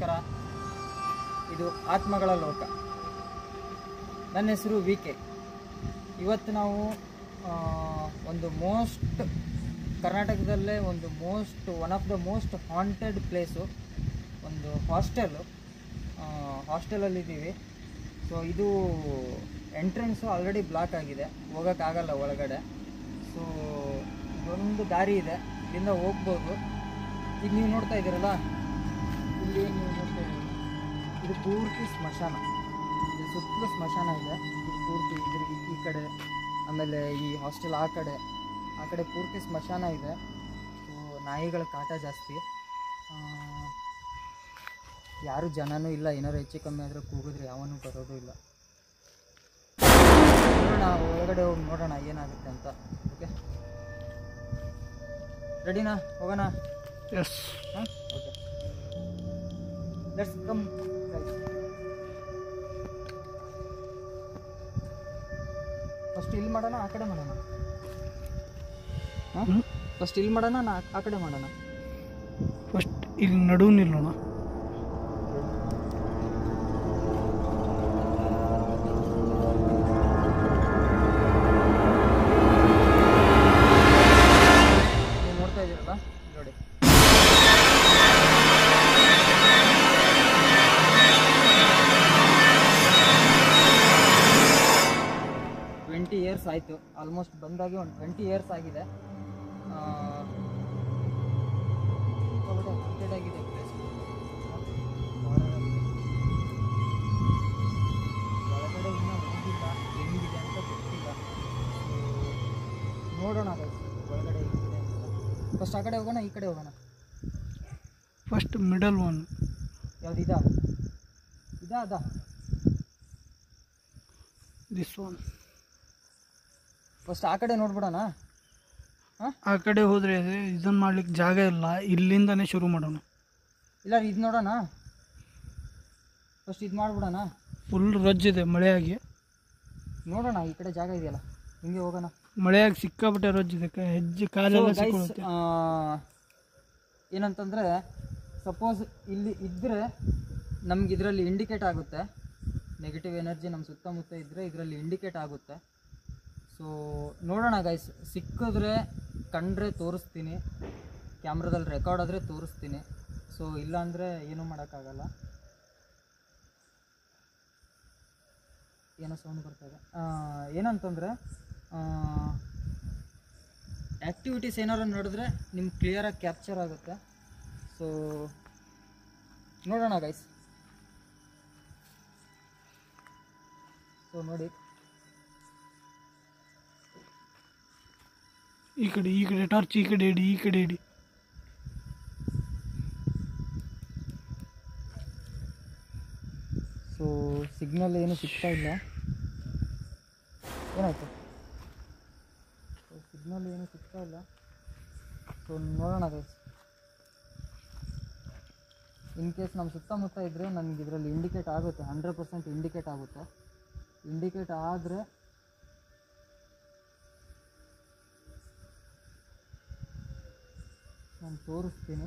ನಮಸ್ಕಾರ ಇದು ಆತ್ಮಗಳ ಲೋಕ ನನ್ನ ಹೆಸರು ವಿ ಕೆ ಇವತ್ತು ನಾವು ಆ, ಒಂದು ಮೋಸ್ಟ್ ಕರ್ನಾಟಕದಲ್ಲೇ ಒಂದು most one of the most haunted place ಒಂದು ಹಾಸ್ಟೆಲು ಹಾಸ್ಟೆಲಲ್ಲಿದ್ದೀವಿ ಸೊ ಇದು ಎಂಟ್ರೆನ್ಸು ಆಲ್ರೆಡಿ ಬ್ಲಾಕ್ ಆಗಿದೆ ಹೋಗೋಕ್ಕಾಗಲ್ಲ ಒಳಗಡೆ ಸೊ ಇದೊಂದು ದಾರಿ ಇದೆ ಇಲ್ಲಿಂದ ಹೋಗ್ಬೋದು ಈಗ ನೀವು ನೋಡ್ತಾ ಇದ್ದೀರಲ್ಲ ಇಲ್ಲಿ ನೀವು ನೋಡ್ತಾ ಇದ್ದೀರಿ ಇದು ಪೂರ್ತಿ ಸ್ಮಶಾನ ಇದು ಸುತ್ತಲೂ ಸ್ಮಶಾನ ಇದೆ ಇದು ಪೂರ್ತಿ ಇದ್ರ ಈ- ಈ ಕಡೆ ಆಮೇಲೆ ಈ ಹಾಸ್ಟೆಲ್ ಆ ಕಡೆ ಆ ಕಡೆ ಪೂರ್ತಿ ಸ್ಮಶಾನ ಇದೆ ಸೊ ನಾಯಿಗಳ ಕಾಟ ಜಾಸ್ತಿ ಆ, ಯಾರು ಜನನೂ ಇಲ್ಲ ಏನಾರು ಹೆಚ್ಚು ಕಮ್ಮಿ ಆದರೆ ಕೂಗಿದ್ರೆ ಯಾವನೂ ಬರೋದು ಇಲ್ಲ ನೋಡೋಣ ಒಳಗಡೆ ಹೋಗಿ ನೋಡೋಣ ಏನಾಗುತ್ತೆ ಅಂತ ಓಕೆ ರೆಡಿನಾ ಹೋಗೋಣ ಎಸ್ ಹಾಂ ಓಕೆ ಲೆಟ್ಸ್ ಕಮ್ ಫಸ್ಟ್ ಇಲ್ಲಿ ಮಾಡೋಣ ಆ ಕಡೆ ಮಾಡೋಣ ಹಾಂ ಫಸ್ಟ್ ಇಲ್ಲಿ ಮಾಡೋಣ ನಾ ಆ ಕಡೆ ಮಾಡೋಣ ಫಸ್ಟ್ ಇಲ್ಲಿ ನಡು ನಿಲ್ಲೋಣ ನೀವು ನೋಡ್ತಾ ಇದ್ದೀರಲ್ಲ ನೋಡಿ ಟ್ವೆಂಟಿ ಇಯರ್ಸ್ ಆಯಿತು ಆಲ್ಮೋಸ್ಟ್ ಬಂದಾಗಿ ಒಂದು ಟ್ವೆಂಟಿ ಇಯರ್ಸ್ ಆಗಿದೆ ಆ, ಸಿಕ್ಕಾಪಟ್ಟೆ haunted ಆಗಿದೆ place. ಒಳಗಡೆ ಇನ್ನೂ ಹೋಗಿಲ್ಲ ಹೆಂಗಿದೆ ಅಂತ ಗೊತ್ತಿಲ್ಲ So, ನೋಡೋಣ guys, ಒಳಗಡೆ ಹೆಂಗಿದೆ ಅಂತ ಫಸ್ಟ್ ಆ ಕಡೆ ಹೋಗೋಣ ಈ ಕಡೆ ಹೋಗೋಣ ಫಸ್ಟ್ ಮಿಡಲ್ ಒನ್ ಯಾವ್ದು ಇದಾ ಇದಾ ಅದಾ ದಿಸ್ ಒನ್ ಫಸ್ಟ್ ಆ ಕಡೆ ನೋಡ್ಬಿಡೋಣ ಹಾಂ ಆ ಕಡೆ ಹೋದರೆ ಇದನ್ನು ಮಾಡ್ಲಿಕ್ಕೆ ಜಾಗ ಇಲ್ಲ ಇಲ್ಲಿಂದನೇ ಶುರು ಮಾಡೋಣ ಇಲ್ಲ ಇದು ನೋಡೋಣ ಫಸ್ಟ್ ಇದು ಮಾಡ್ಬಿಡೋಣ ಫುಲ್ ರಜ್ಜಿದೆ ಮಳೆಯಾಗಿ ನೋಡೋಣ ಈ ಕಡೆ ಜಾಗ ಇದೆಯಲ್ಲ ಹಿಂಗೆ ಹೋಗೋಣ ಮಳೆಯಾಗಿ ಸಿಕ್ಕಾಪಟ್ಟೆ ರಜ್ಜಿದೆ ಕ- ಹೆಜ್ಜೆ ಕಾಲೆಲ್ಲ So, guys, ಸಿಕ್ಕೊಳ್ಳುತ್ತೆ ಆ, ಏನಂತಂದರೆ ಸಪೋಸ್ ಇಲ್ಲಿ ಇದ್ದರೆ ನಮ್ಗೆ ಇದರಲ್ಲಿ ಇಂಡಿಕೇಟ್ ಆಗುತ್ತೆ ನೆಗೆಟಿವ್ ಎನರ್ಜಿ ನಮ್ಮ ಸುತ್ತಮುತ್ತ ಇದ್ದರೆ ಇದರಲ್ಲಿ ಇಂಡಿಕೇಟ್ ಆಗುತ್ತೆ ಸೊ ನೋಡೋಣ ಗೈಸ್ ಸಿಕ್ಕಿದ್ರೆ ಕಂಡ್ರೆ ತೋರಿಸ್ತೀನಿ ಕ್ಯಾಮ್ರಾದಲ್ಲಿ ರೆಕಾರ್ಡ್ ಆದರೆ ತೋರಿಸ್ತೀನಿ ಸೊ ಇಲ್ಲಾಂದರೆ ಏನೂ ಮಾಡೋಕ್ಕಾಗಲ್ಲ ಏನೋ ಸೌಂಡ್ ಬರ್ತದೆ ಏನಂತಂದರೆ ಆ್ಯಕ್ಟಿವಿಟೀಸ್ ಏನಾರು ನೋಡಿದ್ರೆ ನಿಮ್ಗೆ ಕ್ಲಿಯರಾಗಿ ಕ್ಯಾಪ್ಚರ್ ಆಗುತ್ತೆ ಸೊ ನೋಡೋಣ ಗೈಸ್ ಸೊ ನೋಡಿ ಈ ಕಡೆ ಈ ಕಡೆ ಟಾರ್ಚ್ ಈ ಕಡೆ ಇಡಿ ಈ ಕಡೆ ಇಡಿ ಸೊ ಸಿಗ್ನಲ್ ಏನು ಸಿಗ್ತಾ ಇಲ್ಲ ಏನಾಯ್ತು ಸಿಗ್ನಲ್ ಏನು ಸಿಗ್ತಾ ಇಲ್ಲ ಸೊ ನೋಡೋಣ ಗೈಸ್ ಇನ್ ಕೇಸ್ ನಮ್ಮ ಸುತ್ತಮುತ್ತ ಇದ್ದರೆ ನನಗೆ ಇದರಲ್ಲಿ ಇಂಡಿಕೇಟ್ ಆಗುತ್ತೆ ಹಂಡ್ರೆಡ್ ಪರ್ಸೆಂಟ್ ಇಂಡಿಕೇಟ್ ಆಗುತ್ತೆ ಇಂಡಿಕೇಟ್ ಆದರೆ ನಾನು ತೋರಿಸ್ತೀನಿ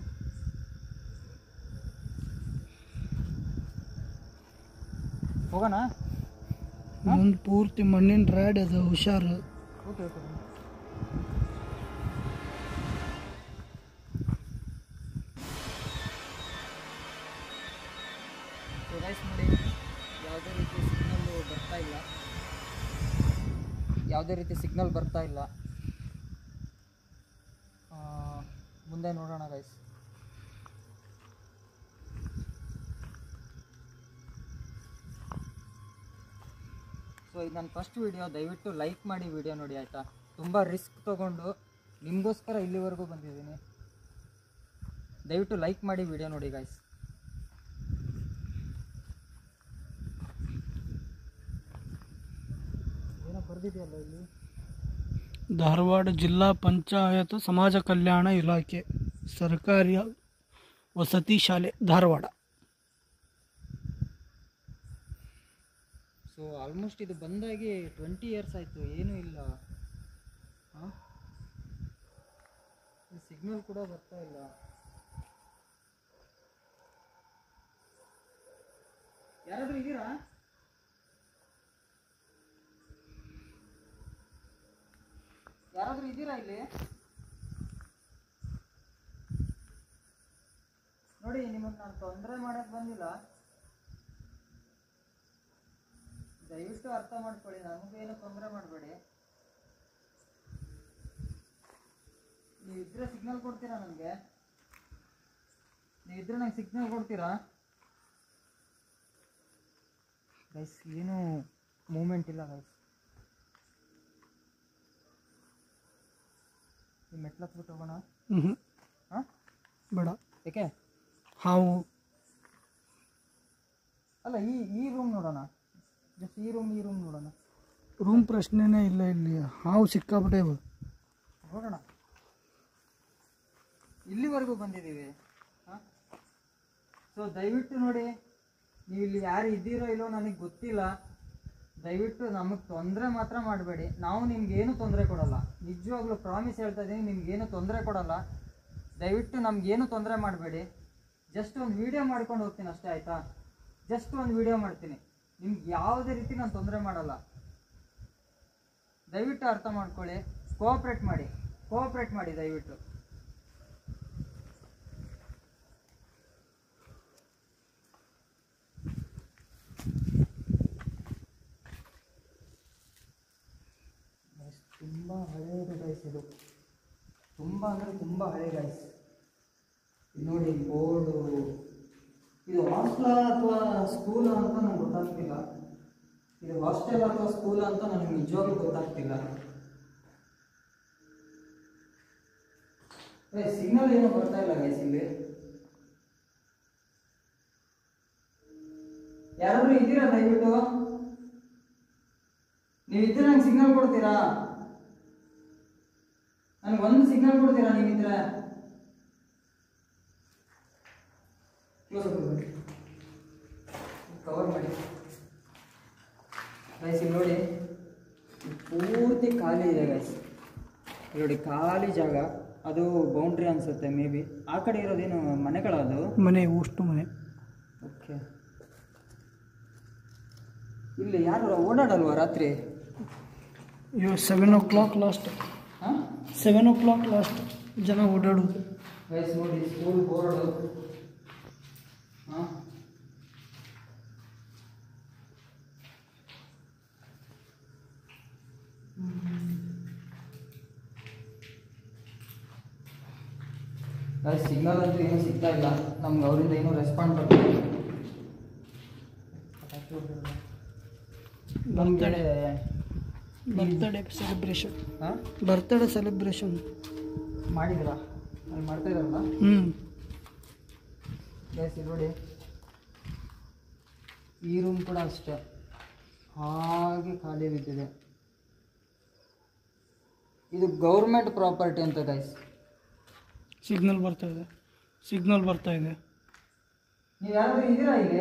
ಹೋಗೋಣ ಮುಂದೆ ಪೂರ್ತಿ ಮಣ್ಣಿನ ರಾಡ್ ಅದ ಹುಷಾರು ಓಕೆ ಓಕೆ ಗೈಸ್ ನೋಡಿ ಯಾವುದೇ ರೀತಿ ಸಿಗ್ನಲ್ಲು ಬರ್ತಾ ಇಲ್ಲ ಯಾವುದೇ ರೀತಿ ಸಿಗ್ನಲ್ ಬರ್ತಾ ಇಲ್ಲ ಆ, ಮುಂದೆ ನೋಡೋಣ ಗೈಸ್ ಸೊ ಇದು ನನ್ನ ಫಸ್ಟ್ ವಿಡಿಯೋ ದಯವಿಟ್ಟು ಲೈಕ್ ಮಾಡಿ ವಿಡಿಯೋ ನೋಡಿ ಆಯಿತಾ ತುಂಬ ರಿಸ್ಕ್ ತೊಗೊಂಡು ನಿಮಗೋಸ್ಕರ ಇಲ್ಲಿವರೆಗೂ ಬಂದಿದ್ದೀನಿ ದಯವಿಟ್ಟು ಲೈಕ್ ಮಾಡಿ ವಿಡಿಯೋ ನೋಡಿ ಗಾಯ್ಸ್ ಏನೋ ಬರ್ದಿದೆಯಲ್ಲ ಇಲ್ಲಿ ಧಾರವಾಡ ಜಿಲ್ಲಾ ಪಂಚಾಯತ್ ಸಮಾಜ ಕಲ್ಯಾಣ ಇಲಾಖೆ ಸರ್ಕಾರಿ ವಸತಿ ಶಾಲೆ ಧಾರವಾಡ ಸೊ ಆಲ್ಮೋಸ್ಟ್ ಇದು ಬಂದಾಗಿ ಟ್ವೆಂಟಿ ಇಯರ್ಸ್ ಆಯಿತು ಏನೂ ಇಲ್ಲ ಹಾಂ ಸಿಗ್ನಲ್ ಕೂಡ ಬರ್ತಾ ಇಲ್ಲ ಯಾರಾದ್ರೂ ಇದ್ದೀರಾ ಯಾರಾದ್ರೂ ಇದ್ದೀರಾ ಇಲ್ಲಿ ನೋಡಿ ನಿಮಗೆ ನಾನು ತೊಂದರೆ ಮಾಡಕ್ ಬಂದಿಲ್ಲ ದಯವಿಟ್ಟು ಅರ್ಥ ಮಾಡ್ಕೊಳ್ಳಿ ನಮಗೇನು ತೊಂದರೆ ಮಾಡಬೇಡಿ ನೀವಿದ್ರೆ ಸಿಗ್ನಲ್ ಕೊಡ್ತೀರಾ ನನಗೆ ನೀವಿದ್ರೆ ನಂಗೆ ಸಿಗ್ನಲ್ ಕೊಡ್ತೀರಾ ಗೈಸ್ ಏನು ಮೂಮೆಂಟ್ ಇಲ್ಲ ಗೈಸ್ ಈ ಮೆಟ್ಲು ಹತ್ಬಿಟ್ಟು ಹೋಗೋಣ ಹ್ಞೂ ಹಾಂ ಬೇಡ ಏಕೆ ಹಾವು ಅಲ್ಲ ಈ ಈ ರೂಮ್ ನೋಡೋಣ ಜಸ್ಟ್ ಈ ರೂಮ್ ಈ ರೂಮ್ ನೋಡೋಣ ರೂಮ್ ಪ್ರಶ್ನೆನೇ ಇಲ್ಲ ಇಲ್ಲಿ ಹಾವು ಸಿಕ್ಕಾಬಿಟ್ಟೆ ಇವು. ನೋಡೋಣ ಇಲ್ಲಿವರೆಗೂ ಬಂದಿದ್ದೀವಿ ಹಾಂ ಸೊ ದಯವಿಟ್ಟು ನೋಡಿ ನೀವು ಇಲ್ಲಿ ಯಾರು ಇದ್ದೀರೋ ಇಲ್ಲೋ ನನಗೆ ಗೊತ್ತಿಲ್ಲ ದಯವಿಟ್ಟು ನಮಗೆ ತೊಂದರೆ ಮಾತ್ರ ಮಾಡಬೇಡಿ ನಾವು ನಿಮ್ಗೇನು ತೊಂದರೆ ಕೊಡಲ್ಲ ನಿಜವಾಗ್ಲೂ ಪ್ರಾಮಿಸ್ ಹೇಳ್ತಾ ಇದ್ದೀನಿ ನಿಮ್ಗೇನು ತೊಂದರೆ ಕೊಡಲ್ಲ ದಯವಿಟ್ಟು ನಮ್ಗೇನು ತೊಂದರೆ ಮಾಡಬೇಡಿ ಜಸ್ಟ್ ಒಂದು ವಿಡಿಯೋ ಮಾಡ್ಕೊಂಡು ಹೋಗ್ತೀನಿ ಅಷ್ಟೇ ಆಯಿತಾ ಜಸ್ಟ್ ಒಂದು ವಿಡಿಯೋ ಮಾಡ್ತೀನಿ ನಿಮ್ಗೆ ಯಾವುದೇ ರೀತಿ ನಾನು ತೊಂದರೆ ಮಾಡಲ್ಲ ದಯವಿಟ್ಟು ಅರ್ಥ ಮಾಡ್ಕೊಳ್ಳಿ ಕೋಆಪ್ರೇಟ್ ಮಾಡಿ ಕೋಆಪ್ರೇಟ್ ಮಾಡಿ ದಯವಿಟ್ಟು ತುಂಬ ಹಳೆಯದು ಗೈಸ್ ಇದು ತುಂಬ ಅಂದರೆ ತುಂಬ ಹಳೆ ಗೈಸ್ ಇದು ನೋಡಿ ಬೋರ್ಡು ಇದು ಹಾಸ್ಟೆಲ್ ಅಥವಾ ಸ್ಕೂಲ್ ಅಂತ ನಂಗೆ ಗೊತ್ತಾಗ್ತಿಲ್ಲ ಇದು ಹಾಸ್ಟೆಲ್ ಅಥವಾ ಸ್ಕೂಲ್ ಅಂತ ನನಗೆ ನಿಜವಾಗ್ಲೂ ಗೊತ್ತಾಗ್ತಿಲ್ಲ ಸಿಗ್ನಲ್ ಏನೋ ಬರ್ತಾ ಇಲ್ಲ ಗೈಸ್ ಇಲ್ಲಿ ಯಾರಾದ್ರೂ ಇದ್ದೀರಾ ದಯವಿಟ್ಟು ನೀವಿದ್ರೆ ನಂಗೆ ಸಿಗ್ನಲ್ ಕೊಡ್ತೀರಾ ನನಗೆ ಒಂದು ಸಿಗ್ನಲ್ ಕೊಡ್ತೀರಾ ನೀವಿದ್ರೆ ಕವರ್ ಮಾಡಿ ಗೈಸ್ ಇಲ್ಲಿ ನೋಡಿ ಇದು ಪೂರ್ತಿ ಖಾಲಿ ಇದೆ ಗೈಸ್ ಇಲ್ಲಿ ನೋಡಿ ಖಾಲಿ ಜಾಗ ಅದು ಬೌಂಡ್ರಿ ಅನ್ಸುತ್ತೆ ಮೇ ಬಿ ಆ ಕಡೆ ಇರೋದೇನು ಮನೆಗಳದು ಮನೆ ಅಷ್ಟು ಮನೆ ಓಕೆ ಇಲ್ಲಿ ಯಾರು ಓಡಾಡಲ್ವಾ ರಾತ್ರಿ ಇವಾಗ ಸೆವೆನ್ ಓ ಕ್ಲಾಕ್ ಲಾಸ್ಟ್ ಹಾಂ ಸೆವೆನ್ ಓ ಕ್ಲಾಕ್ ಲಾಸ್ಟ್ ಜನ ಓಡಾಡೋದು ಗೈಸ್ ನೋಡಿ ಸ್ಕೂಲ್ ಬೋರ್ಡು ಹಾಂ ಗೈಸ್ ಸಿಗ್ನಲ್ ಅಂತೂ ಏನೂ ಸಿಗ್ತಾ ಇಲ್ಲ ನಮ್ಗೆ ಅವರಿಂದ ಏನೂ ರೆಸ್ಪಾಂಡ್ ಬರ್ತಿಲ್ಲ ಬರ್ತ್ಡೇ ಬರ್ತ್ಡೇ ಸೆಲೆಬ್ರೇಷನ್ ಹಾಂ ಬರ್ತ್ಡೇ ಸೆಲೆಬ್ರೇಷನ್ ಮಾಡಿದ್ರಾ ಅಲ್ಲಿ ಮಾಡ್ತಾ ಇದ್ದಾರಲ್ಲ ಹ್ಞೂ ಗೈಸ್ ಇಲ್ಲಿ ನೋಡಿ ಈ ರೂಮ್ ಕೂಡ ಅಷ್ಟೇ ಹಾಗೆ ಖಾಲಿ ಬಿದ್ದಿದೆ ಇದು ಗೌರ್ಮೆಂಟ್ ಪ್ರಾಪರ್ಟಿ ಅಂತ ಗೈಸ್ ಸಿಗ್ನಲ್ ಬರ್ತಾ ಇದೆ ಸಿಗ್ನಲ್ ಬರ್ತಾ ಇದೆ ನೀವು ಯಾರಾದ್ರೂ ಇದ್ದೀರಾ ಇಲ್ಲಿ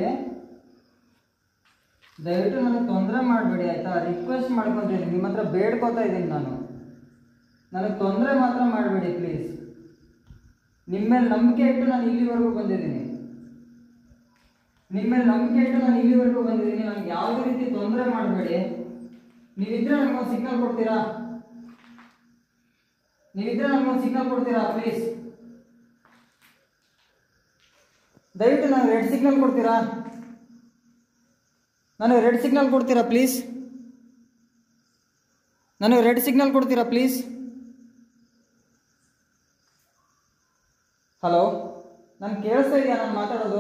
ದಯವಿಟ್ಟು ನನಗೆ ತೊಂದರೆ ಮಾಡಬೇಡಿ ಆಯ್ತಾ ರಿಕ್ವೆಸ್ಟ್ ಮಾಡ್ಕೊತೀನಿ ನಿಮ್ಮ ಹತ್ರ ಬೇಡ್ಕೊತಾ ಇದ್ದೀನಿ ನಾನು ನನಗೆ ತೊಂದರೆ ಮಾತ್ರ ಮಾಡಬೇಡಿ ಪ್ಲೀಸ್ ನಿಮ್ಮ ಮೇಲೆ ನಂಬಿಕೆ ಇಟ್ಟು ನಾನು ಇಲ್ಲಿವರೆಗೂ ಬಂದಿದ್ದೀನಿ ನಿಮ್ಮ ಮೇಲೆ ನಂಬಿಕೆ ಇಟ್ಟು ನಾನು ಇಲ್ಲಿವರೆಗೂ ಬಂದಿದ್ದೀನಿ ನನಗೆ ಯಾವುದೇ ರೀತಿ ತೊಂದರೆ ಮಾಡಬೇಡಿ ನೀವಿದ್ರೆ ನನಗೊಂದು ಸಿಗ್ನಲ್ ಕೊಡ್ತೀರಾ ನೀವಿದ್ರೆ ನನಗೊಂದು ಸಿಗ್ನಲ್ ಕೊಡ್ತೀರಾ ಪ್ಲೀಸ್ ದಯವಿಟ್ಟು ನನಗೆ ರೆಡ್ ಸಿಗ್ನಲ್ ಕೊಡ್ತೀರಾ ನನಗೆ ರೆಡ್ ಸಿಗ್ನಲ್ ಕೊಡ್ತೀರಾ ಪ್ಲೀಸ್ ನನಗೆ ರೆಡ್ ಸಿಗ್ನಲ್ ಕೊಡ್ತೀರಾ ಪ್ಲೀಸ್ ಹಲೋ ನಾನು ಕೇಳಿಸ್ತಾ ಇದೆಯಾ ನಾನು ಮಾತಾಡೋದು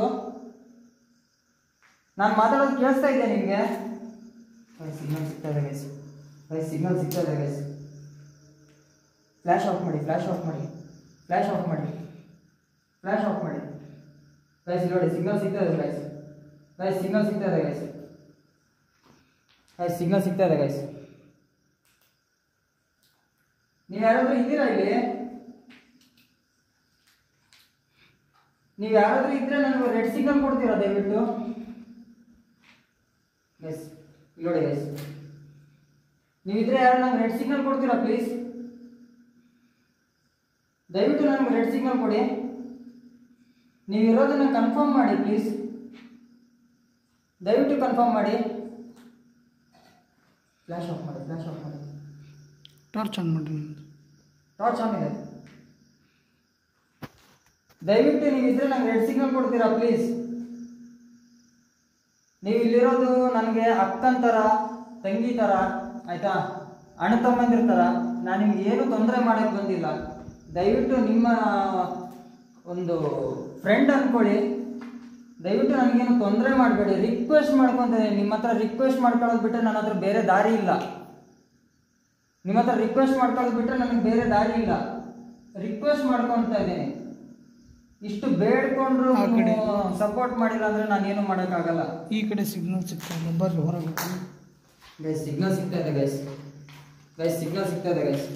ನಾನು ಮಾತಾಡೋದು ಕೇಳಿಸ್ತಾ ಇದೆಯಾ ನಿಮಗೆ ಸಿಗ್ನಲ್ ಸಿಗ್ತಾ ಇದೆ ಗೈಸ್ ಗೈಸ್ ಸಿಗ್ನಲ್ ಸಿಗ್ತಾ ಇದೆ ಗೈಸ್ ಫ್ಲ್ಯಾಶ್ ಆಫ್ ಮಾಡಿ ಫ್ಲ್ಯಾಶ್ ಆಫ್ ಮಾಡಿ ಫ್ಲ್ಯಾಶ್ ಆಫ್ ಮಾಡಿ ಫ್ಲ್ಯಾಶ್ ಆಫ್ ಮಾಡಿ ಗೈಸ್ ಇಲ್ಲಿ ನೋಡಿ ಸಿಗ್ನಲ್ ಸಿಗ್ತಾ ಇದೆ ಗೈಸ್ ಗೈಸ್ ಸಿಗ್ನಲ್ ಸಿಗ್ತಾ ಇದೆ ಗೈಸ್ ಗೈಸ್ ಸಿಗ್ನಲ್ ಸಿಗ್ತಾ ಇದೆ ಗೈಸ್ ನೀವು ಯಾರಾದ್ರೂ ಇದ್ದೀರಾ ಇಲ್ಲಿ ನೀವು ಯಾರಾದ್ರೂ ಇದ್ರೆ ನನಗೆ ರೆಡ್ ಸಿಗ್ನಲ್ ಕೊಡ್ತೀರಾ ದಯವಿಟ್ಟು ಗೈಸ್ ಇಲ್ಲಿ ನೋಡಿ ಗೈಸ್ ನೀವಿದ್ರೆ ಯಾರು ನಂಗೆ ರೆಡ್ ಸಿಗ್ನಲ್ ಕೊಡ್ತೀರಾ ಪ್ಲೀಸ್ ದಯವಿಟ್ಟು ನನಗೆ ರೆಡ್ ಸಿಗ್ನಲ್ ಕೊಡಿ ನೀವಿರೋದನ್ನ ಕನ್ಫರ್ಮ್ ಮಾಡಿ ಪ್ಲೀಸ್ ದಯವಿಟ್ಟು ಕನ್ಫರ್ಮ್ ಮಾಡಿ ಫ್ಲ್ಯಾಶ್ ಆಫ್ ಮಾಡಿ ಫ್ಲ್ಯಾಶ್ ಆಫ್ ಮಾಡಿ ಟಾರ್ಚ್ ಆನ್ ಮಾಡ್ರಿ ನಿಮ್ದು ಟಾರ್ಚ್ ಆನ್ ಇದೆ ದಯವಿಟ್ಟು ನೀವು ಇದ್ರೆ ನಂಗೆ ರೆಡ್ ಸಿಗ್ನಲ್ ಕೊಡ್ತೀರಾ ಪ್ಲೀಸ್ ನೀವು ಇಲ್ಲಿರೋದು ನನಗೆ ಅಕ್ಕನ ಥರ ತಂಗಿ ಥರ ಆಯ್ತಾ ಅಣ್ಣ ತಮ್ಮಂದಿರ ಥರ ನಾನು ನಿಮ್ಗೆ ಏನು ತೊಂದರೆ ಮಾಡಕ್ಕೆ ಬಂದಿಲ್ಲ ದಯವಿಟ್ಟು ನಿಮ್ಮ ಒಂದು ಫ್ರೆಂಡ್ ಅಂದ್ಕೊಳ್ಳಿ ದಯವಿಟ್ಟು ನನಗೇನು ತೊಂದರೆ ಮಾಡಬೇಡಿ ರಿಕ್ವೆಸ್ಟ್ ಮಾಡ್ಕೊತೀನಿ ನಿಮ್ಮ ಹತ್ರ ರಿಕ್ವೆಸ್ಟ್ ಮಾಡ್ಕೊಳ್ಳೋದು ಬಿಟ್ಟರೆ ನನ್ನ ಹತ್ರ ಬೇರೆ ದಾರಿ ಇಲ್ಲ ನಿಮ್ಮ ಹತ್ರ ರಿಕ್ವೆಸ್ಟ್ ಮಾಡ್ಕೊಳ್ಳೋದು ಬಿಟ್ಟರೆ ನನಗೆ ಬೇರೆ ದಾರಿ ಇಲ್ಲ ರಿಕ್ವೆಸ್ಟ್ ಮಾಡ್ಕೊತಾ ಇದ್ದೀನಿ ಇಷ್ಟು ಬೇಡ್ಕೊಂಡ್ರು ಆ ಕಡೆ. ಸಪೋರ್ಟ್ ಮಾಡಿಲ್ಲ ಅಂದ್ರೆ ನಾನು ಏನು ಮಾಡೋಕ್ಕಾಗಲ್ಲ ಈ ಕಡೆ ಸಿಗ್ನಲ್ ಸಿಗ್ತಾ ಇಲ್ಲ ಬರ್ರಿ ಹೊರಗೆ ಗೈಸ್ ಸಿಗ್ನಲ್ ಸಿಗ್ತಾ ಇದೆ ಗೈಸ್ ಗೈಸ್ ಸಿಗ್ನಲ್ ಸಿಗ್ತಾ ಇದೆ ಗೈಸ್